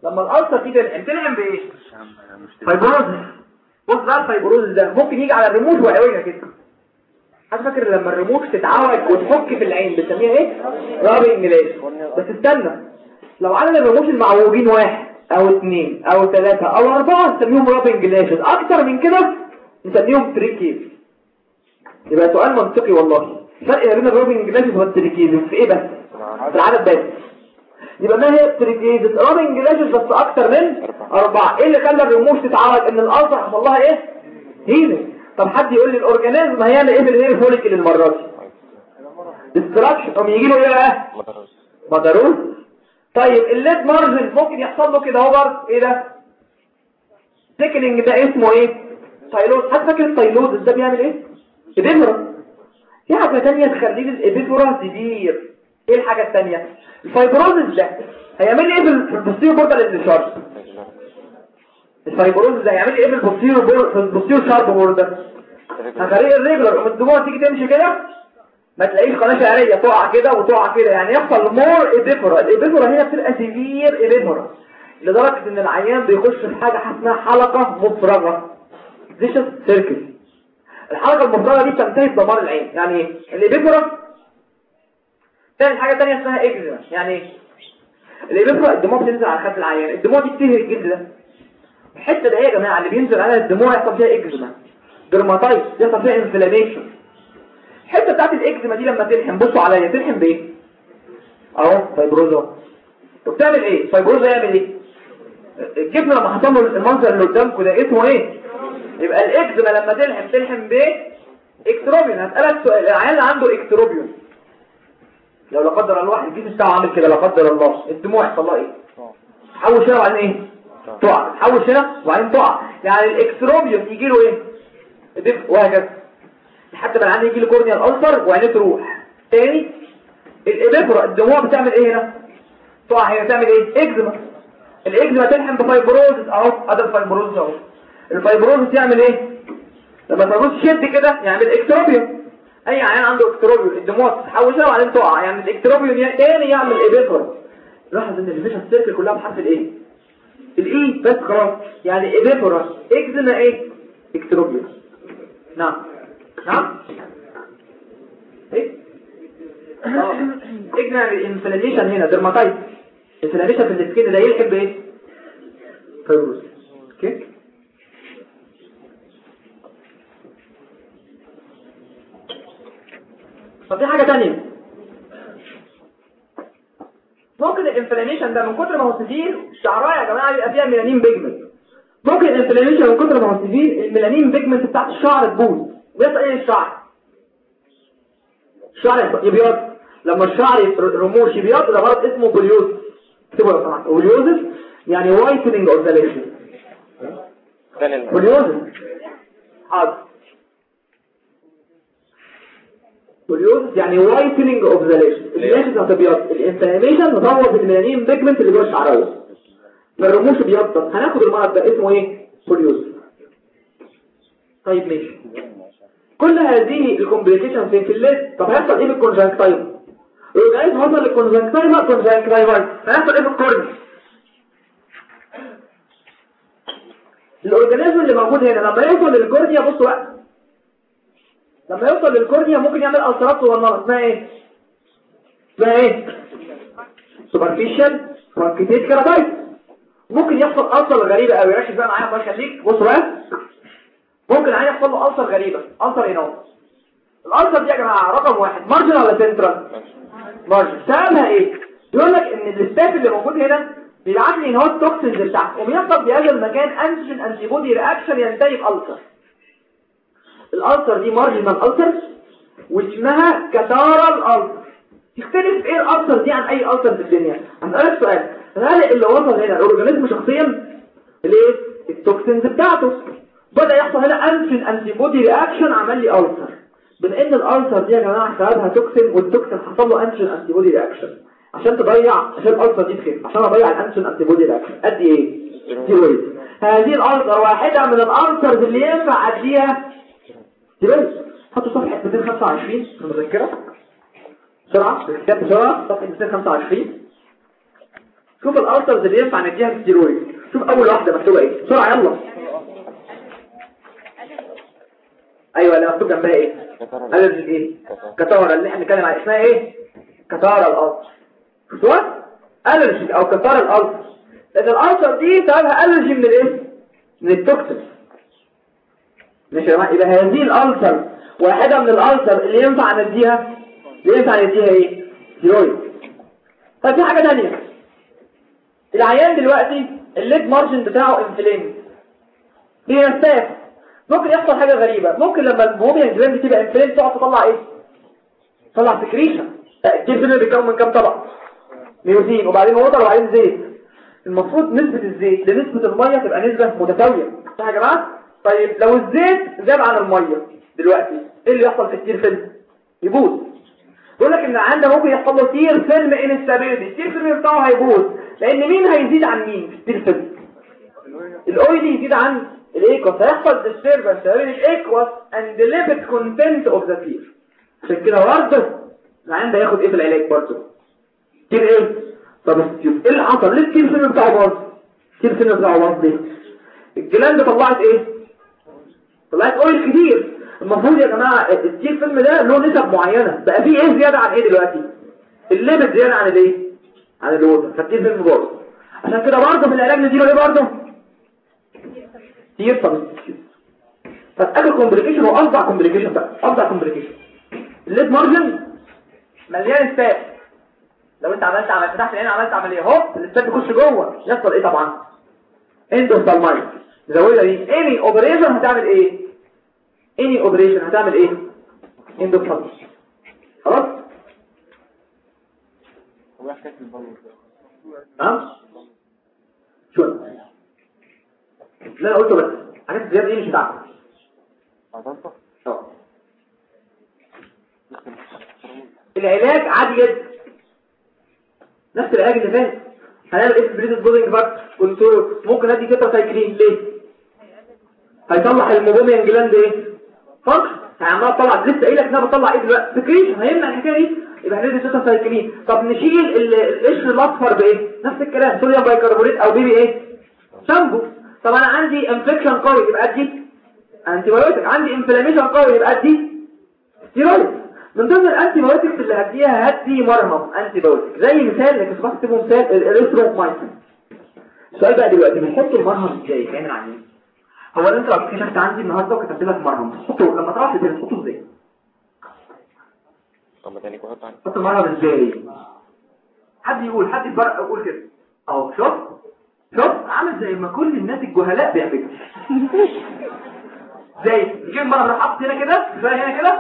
لما الالسر دي تلحم تلحم بايه فايبروز بص بقى الفايبروز ده ممكن يجي على الرموش وعوجها كده حد فاكر لما الرموش تتعوج وتحك في العين بنسميها ايه رابي انجليزي بس استنى لو عدد الرموش المعوجين واحد او اثنين او ثلاثة او اربعة نسميهم رابي انجليزي اكتر من كده نسميهم تريكيز يبقى سؤال منطقي والله فرق بين الرابي انجليزي والتريكيز في ايه بس في العدد بس يبقى ما هي تريكيز رابي انجليزي بس اكتر من اربعة ايه اللي خلى الرموش تتعوج ان الالتر حصل لها ايه هيلينج طب حد يقول لي الاورجانيزم هيعمل ايه بالهير فوليكل المره دي ديستراكشن طب يجي له ايه بقى مدروس طيب الليد مارجن ممكن يحصل له كده اهو برضه ايه ده سيكلينج ده اسمه ايه تايلوز حد فاكر التايلوز ده بيعمل ايه ابيفرا في حاجه ثانيه تخلي الابيفرا كبير ايه الحاجه الثانيه الفايبروزس ده هيعمل ايه في البوستيريور بوردر انتشار الفايبروز ده هيعمل ايه في البوستيريور في البوستيريور شارب بوردر هخليه الريجولر الدموع تيجي تمشي كده ما تلاقيش قناه شعريه تقع كده وتقع كده يعني يحصل مور ايبيفورا الايبيفورا هنا بتبقى سيفير ايبيفورا لدرجه ان العيان بيخش في حاجه اسمها حلقه مفرغه فيشس سيركل الحلقه المفرغه دي بتنتهي بدمار العين يعني ايه الايبيفورا تاني حاجه ثانيه اسمها اكزيما يعني ايه الايبيفورا الدموع بتنزل على خد العيان الدموع دي بتهري الجلد ده الحته دي يا جماعه اللي بينزل عليها الدموع يحصل فيها اكزيما درماتايت يحصل فيها انفلاميشن الحته بتاعت الاكزيما دي لما تلحم بصوا عليا تلحم بايه اهو فايبروزا وبتعمل ايه فايبروزا يعمل ايه الجبن لما حصل له المنظر اللي قدامكم ده اسمه ايه يبقى الاكزيما لما تلحم تلحم بايه اكتروبيون هسالك سؤال العيال اللي عنده اكتروبيون لو لا قدر الله واحد الجسم بتاعه عامل كده لا قدر الله الدموع يحصل لها ايه تحول شويه وبعدين ايه تقع تحول هنا وبعدين تقع يعني الاكستروبيوم يجي له ايه دف وهكذا لحد ما العين يجي له كورنيال الالسر وعينيه تروح تاني الابيبرا الدموع بتعمل ايه هنا تقع هنا تعمل ايه اكزيما الاكزيما تلحم بفايبروزس اهو هذا الفايبروزس اهو الفايبروزس يعمل ايه لما الفايبروزس شد كده يعمل اكستروبيوم اي عيان عنده اكستروبيوم الدموع تتحول هنا وبعدين تقع يعني الاكستروبيوم تاني يعمل ابيبرا لاحظ ان الفيشن سيركل كلها بحرف الايه الايه بس خلاص يعني ايبيفورا اكزيما ايه اكتروبيوس نعم نعم ايه اه اكزيما الانفلاميشن هنا درماتايت انفلاميشن في السكين ده يلحق بايه فيروس اوكي طب في حاجه ثانيه ممكن الانفلاميشن ده من كتر ما هو سفير شعرايه يا جماعه يبقى فيها ميلانين بيجمنت ممكن الانفلاميشن من كتر ما هو سفير الميلانين بيجمنت بتاعت الشعر تبوظ بيحصل ايه الشعر الشعر يبيض لما الشعر رموش يبيض ده مرض اسمه بوليوز اكتبوا لو سمحت بوليوز يعني وايتنينج اوف ذا ليشن بوليوز حاضر بوليوز يعني وايتنينج اوف ذا ليشن الليشن هتبيض الانفلاميشن مطور الميلانين بيجمنت اللي جوه الشعرايه ما الرموش بيضط هناخد المرض ده اسمه ايه بوليوز طيب ماشي كل هذه الكومبليكيشن في الليست طب هيحصل ايه بالكونجنكتيف الاورجانيزم وصل للكونجنكتيف كونجنكتيف هيحصل ايه بالكورنيا الاورجانيزم اللي موجود هنا لما يوصل للكورنيا بصوا بقى لما يوصل للكورنيا ممكن يعمل ألسرات صغننه اسمها ايه اسمها ايه سوبرفيشال فرانكيتيت كيراتايت ممكن يحصل ألسر غريبة قوي ركز بقى معايا الله يخليك بص بقى ممكن عين يحصل له ألسر غريبة ألسر ايه نوع الألسر دي يا جماعة رقم واحد مارجن ولا سنترال مارجن سببها ايه يقول لك ان الاستاف اللي موجود هنا بيبعت لي ان هو التوكسينز بتاعته وبيحصل في هذا المكان انتيجين انتي بودي رياكشن ينتهي بألسر الألسر دي مارجنال ألسر واسمها كتارال ألسر تختلف ايه الألسر دي عن أي ألسر في الدنيا هسألك سؤال هل اللي وصل هنا الأورجانيزم شخصيا الايه التوكسينز بتاعته بدأ يحصل هنا أنفن أنتي بودي رياكشن عمل لي ألسر بما ان الألسر دي يا جماعة سببها توكسين والتوكسين حصل له أنفن أنتي بودي رياكشن عشان تضيع عشان الألسر دي تخف عشان أضيع الأنفن أنتي بودي رياكشن قد ايه؟ ستيرويد هذه الألسر واحدة من الألسرز اللي ينفع أديها ستيرويد حطوا صفحة 225 في المذكرة بسرعة بالكتاب بسرعة صفحة 225 شوف الالسرز اللي ينفع نديها بالستيرويد شوف اول واحده مكتوبه ايه بسرعه يلا ايوه اللي مكتوب جنبها ايه الرجي ايه كتاره اللي احنا بنتكلم عليها اسمها ايه كتاره الالسر شفتوها الرجي او كتاره الالسر لان الالسر دي سببها الرجي من الايه من التوكسين ماشي يا جماعه يبقى هذه الالسر واحده من الالسر اللي ينفع نديها اللي ينفع نديها ايه ستيرويد طيب في حاجه ثانيه العيان دلوقتي الليد مارجن بتاعه انفلين بيرتاح ممكن يحصل حاجة غريبة ممكن لما الموبيا جلاند تبقى انفلين تقعد تطلع ايه تطلع سكريشن الجيب اللي بيتكون من كام طبق ميوزين وبعدين ووتر وبعدين زيت المفروض نسبة الزيت لنسبة المية تبقى نسبة متساوية صح يا جماعة طيب لو الزيت زاد عن المية دلوقتي ايه اللي يحصل في التير فيلم يبوظ يقول لك ان عندنا ممكن يحصل له تير فيلم انستابيلتي التير فيلم بتاعه هيبوظ لان مين هيزيد عن مين في التير فيلم الاويلي يزيد عن الايكوس هيحصل disturbance بين الايكوس and the lipid content of the tear عشان كده برضه العيان ده ياخد ايه في العلاج برضه كتير ايه طب ايه اللي حصل ليه التير فيلم بتاعه باظ التير فيلم بتاعه باظ ليه الجلاند طلعت ايه طلعت اويل كتير المفروض يا جماعه التير فيلم ده له نسب معينه بقى فيه ايه زياده عن ايه دلوقتي الليمت زياده عن الايه عن الوتر فالتير فيلم باظ عشان كده برضه في العلاج نديله ايه برضه تير سبستيوت فاخر كومبليكيشن هو افضع كومبليكيشن بقى افضع كومبليكيشن الليد مارجن مليان ستات لو انت عملت عملت فتحت العين عملت عمليه هوب الستات تخش جوه يحصل ايه طبعا اندوستالمايت زودها دي اني اوبريشن هتعمل ايه اني اوبريشن هتعمل ايه اندوستالمايت خلاص هو حكايه البلوغ ها شو لا انا قلته بس حاجات زياده ايه مش بتاعتك عضلته اه العلاج عادي جدا نفس العلاج اللي فات هنعمل ايه في بريد بودنج بارت كنترول ممكن ادي تيترا سايكلين ليه هيطلع الموبوميان جلاند ايه فرق هيعملها تطلع لسه قايل لك انها بتطلع ايه دلوقتي سكريشن هيمنع الحكايه دي يبقى هندي تيترا سايكلين طب نشيل ال- القشر الاصفر بايه نفس الكلام صوديوم بايكربونات او بيبي ايه شامبو طب انا عندي انفكشن قوي يبقى ادي انتي بايوتيك عندي انفلاميشن قوي يبقى ادي ستيرويد من ضمن الانتي بايوتكس اللي هديها هدي مرهم انتي بايوتيك زي مثال لك اسمه اكتبه مثال الاريثرومايسين السؤال بقى دلوقتي بنحط المرهم ازاي فاهم يعني ايه؟ هو اللي انت لو اكتشفت عندي النهارده وكتبت لك مرهم تحطه لما تروح البيت تحطه ازاي طب ما تاني كويس عني تحط المرهم ازاي حد يقول حد يفرق يقول كده اهو شوف شوف عامل زي ما كل الناس الجهلاء بيعملوا زي يجيب المرهم يروح حاطط هنا كده شويه هنا كده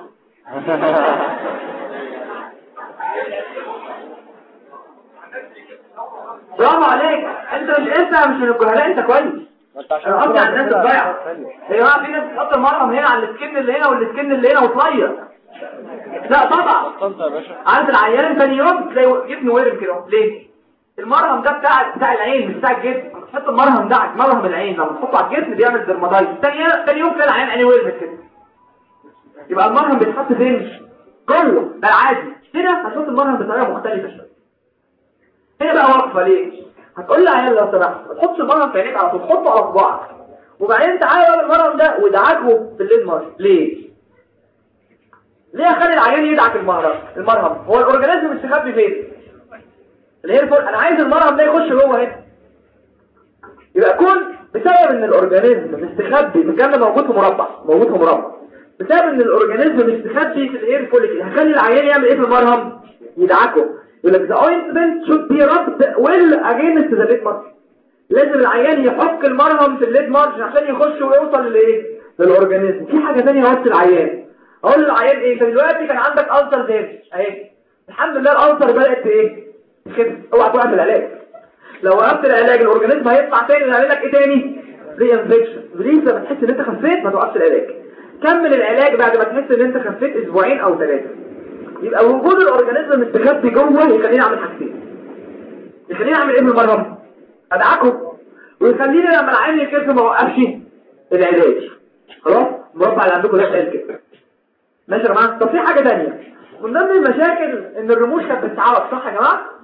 برافو عليك انت مش انت مش من الجهلاء انت كويس انا قصدي على الناس الضايعه هي بقى في ناس بتحط المرهم هنا على السكن اللي هنا والسكن اللي هنا وتغير لا طبعا طنط يا باشا عند العيان ثاني يوم تلاقي جبنه ورم كده ليه المرهم ده بتاع بتاع العين مش بتاع الجسم تحط المرهم ده على مرهم العين لما تحطه على الجسم بيعمل درماتايتس ثاني ثاني يوم تلاقي العيان عينيه ورمت كده يبقى المرهم بيتحط فين جوه ده العادي هنا هتحط المرهم بطريقه مختلفه شويه هنا بقى واقفه ليه هتقول لي عيان لو سمحت ما تحطش المرهم في عينيك على طول حطه على صباعك وبعدين تعالى بقى المرهم ده وادعكه في الليل مارش ليه ليه اخلي العيان يدعك المرهم المرهم هو الاورجانيزم مستخبي فين اللي هي الفرق انا عايز المرهم ده يخش جوه هنا يبقى كون بسبب ان الاورجانيزم مستخبي الكلام ده موجود في مربع موجود في مربع بسبب ان الاورجانيزم مستخبي في الاير فوليكل هخلي العيان يعمل ايه في المرهم يدعكه يقول لك the ointment should be rubbed well against the lid margin لازم العيان يحك المرهم في الليد مارجن عشان يخش ويوصل للايه للاورجانيزم في حاجه ثانيه وقت العيان اقول للعيان ايه انت دلوقتي كان عندك ألسر زي اهي الحمد لله الألسر بدات ايه كده اوعى توقف العلاج لو وقفت العلاج الاورجانيزم هيطلع تاني يعمل لك ايه تاني ري انفكشن ريز لما تحس ان انت خفيت ما توقفش العلاج كمل العلاج بعد ما تحس ان انت خفيت اسبوعين او ثلاثه يبقى وجود الاورجانيزم مستخبي جوه يخليني اعمل حاجتين يخليني اعمل ايه بالمرهم ادعكه ويخليني لما العين يكف ما اوقفش العلاج خلاص المربع اللي عندكم ده اتقال كده ماشي يا جماعه طب في حاجه ثانيه من ضمن المشاكل ان الرموش كانت بتتعوج صح يا جماعه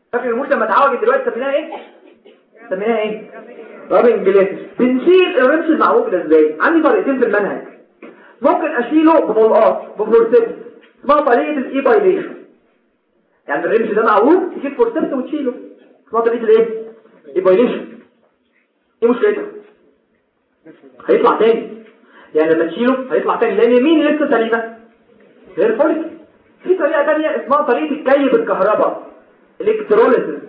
فاكر الموش لما اتعوجت دلوقتي سميناها ايه سميناها ايه رابنج جلاسس بنشيل الرمش المعوج ده ازاي عندي طريقتين في المنهج ممكن اشيله بملقاط بفورسيبس اسمها طريقه الاي بايليشن يعني الرمش ده معوج تجيب فورسيبس وتشيله اسمها طريقه الايه اي بايليشن ايه مشكلتها هيطلع تاني يعني لما تشيله هيطلع تاني لان مين لسه سليمه غير فوليك في طريقه تانية اسمها طريقه الكي بالكهرباء الكتروليسيس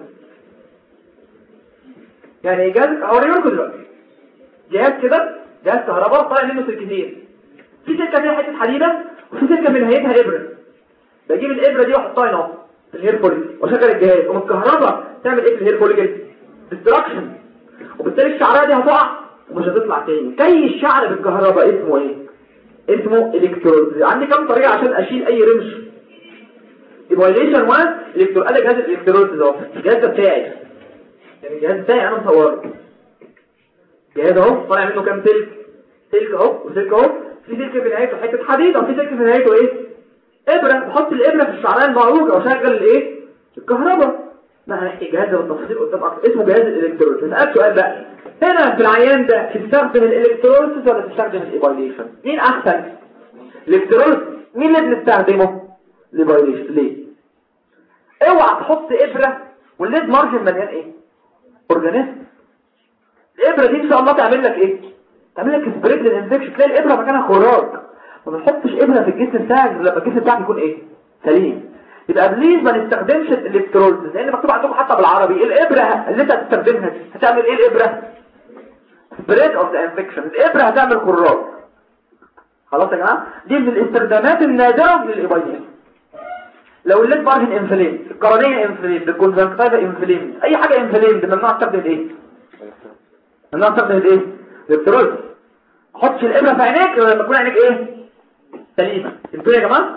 يعني جهاز هوريه لكم دلوقتي جهاز كده جهاز كهرباء طالع منه سلكتين في سلكه فيها حته حديده وفي سلكه من نهايتها ابره بجيب الابره دي واحطها هنا في الهير فوليك واشغل الجهاز ومن الكهرباء تعمل ايه في الهير فوليك ديستراكشن وبالتالي الشعريه دي هتقع ومش هتطلع تاني كي الشعر بالكهرباء اسمه ايه اسمه الكترود عندي كام طريقه عشان اشيل اي رمش ايفاليشن 1 الكترود قال لي جهاز الالكترود ده الجهاز ده بتاعي يعني الجهاز بتاعي انا مصوره جهاز اهو طالع منه كام سلك سلك اهو وسلك اهو في سلك في نهايته حته حديد وفي سلك في نهايته ايه ابره بحط الابره في الشعريه المعوجه واشغل الايه الكهرباء ما هنحكي جهاز بالتفصيل قدام اكتر اسمه جهاز الالكترود نسالك سؤال بقى هنا في العيان ده تستخدم الالكتروليسيس ولا تستخدم الايفاليشن مين احسن الالكتروليسيس مين اللي بنستخدمه الايفاليشن ليه اوعى تحط ابره والليد مارجن مليان ايه اورجانيزم الابره دي ان شاء الله تعمل لك ايه تعمل لك سبريد للانفكشن تلاقي الابره مكانها خراج ما بنحطش ابره في الجسم بتاعك لما الجسم بتاعك يكون ايه سليم يبقى بليز ما نستخدمش الالكتروليسيس لان مكتوب عندكم حتى بالعربي الابره اللي انت هتستخدمها دي هتعمل ايه الابره سبريد اوف ذا انفكشن الابره هتعمل خراج خلاص يا جماعه دي من الاستخدامات النادره للايبايدين لو الليد مارجن انفليم القرنيه انفليم الكونجكتيفا انفليم اي حاجه انفليم ممنوع استخدم ايه ممنوع استخدم ايه الالكتروليسيس ما تحطش الابره في عينيك لما تكون عينيك ايه سليمه انتوا يا جماعه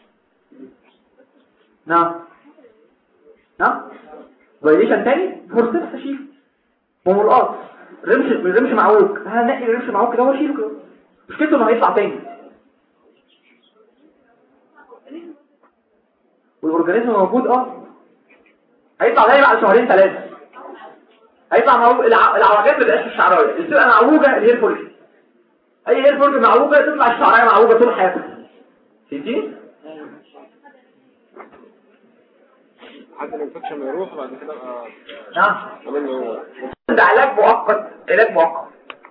نعم نعم فايليشن تاني فرصة تشيل وملقاط رمش الرمش معوج هنقي الرمش معوج كده واشيله كده مشكلته انه هيطلع تاني والاورجانيزم موجود اه هيطلع تاني بعد شهرين ثلاثه هيطلع معوج الع... العوجات ما بقاش في الشعرايه اللي بتبقى معوجه الهير فوليك اي هير فوليك معوجه تطلع الشعرايه معوجه طول حياتها فهمتي حتى الانفكشن ما يروح بعد كده ابقى نعم عامل له ده علاج مؤقت علاج مؤقت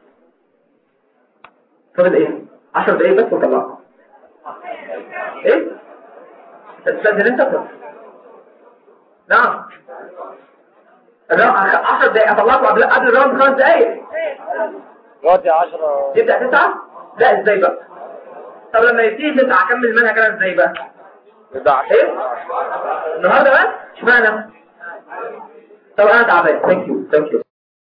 فاضل ايه 10 دقايق بس وطلعها ايه تستاذن انت بس نعم الراوند 10 دقايق اطلعكم قبل قبل الراوند خمس دقايق دلوقتي 10 يبدا 9 لا ازاي بقى طب لما يبتدي 9 اكمل المنهج انا ازاي بقى يبقى 10 ايه النهارده بس اشمعنى طب انا تعبان ثانك يو ثانك يو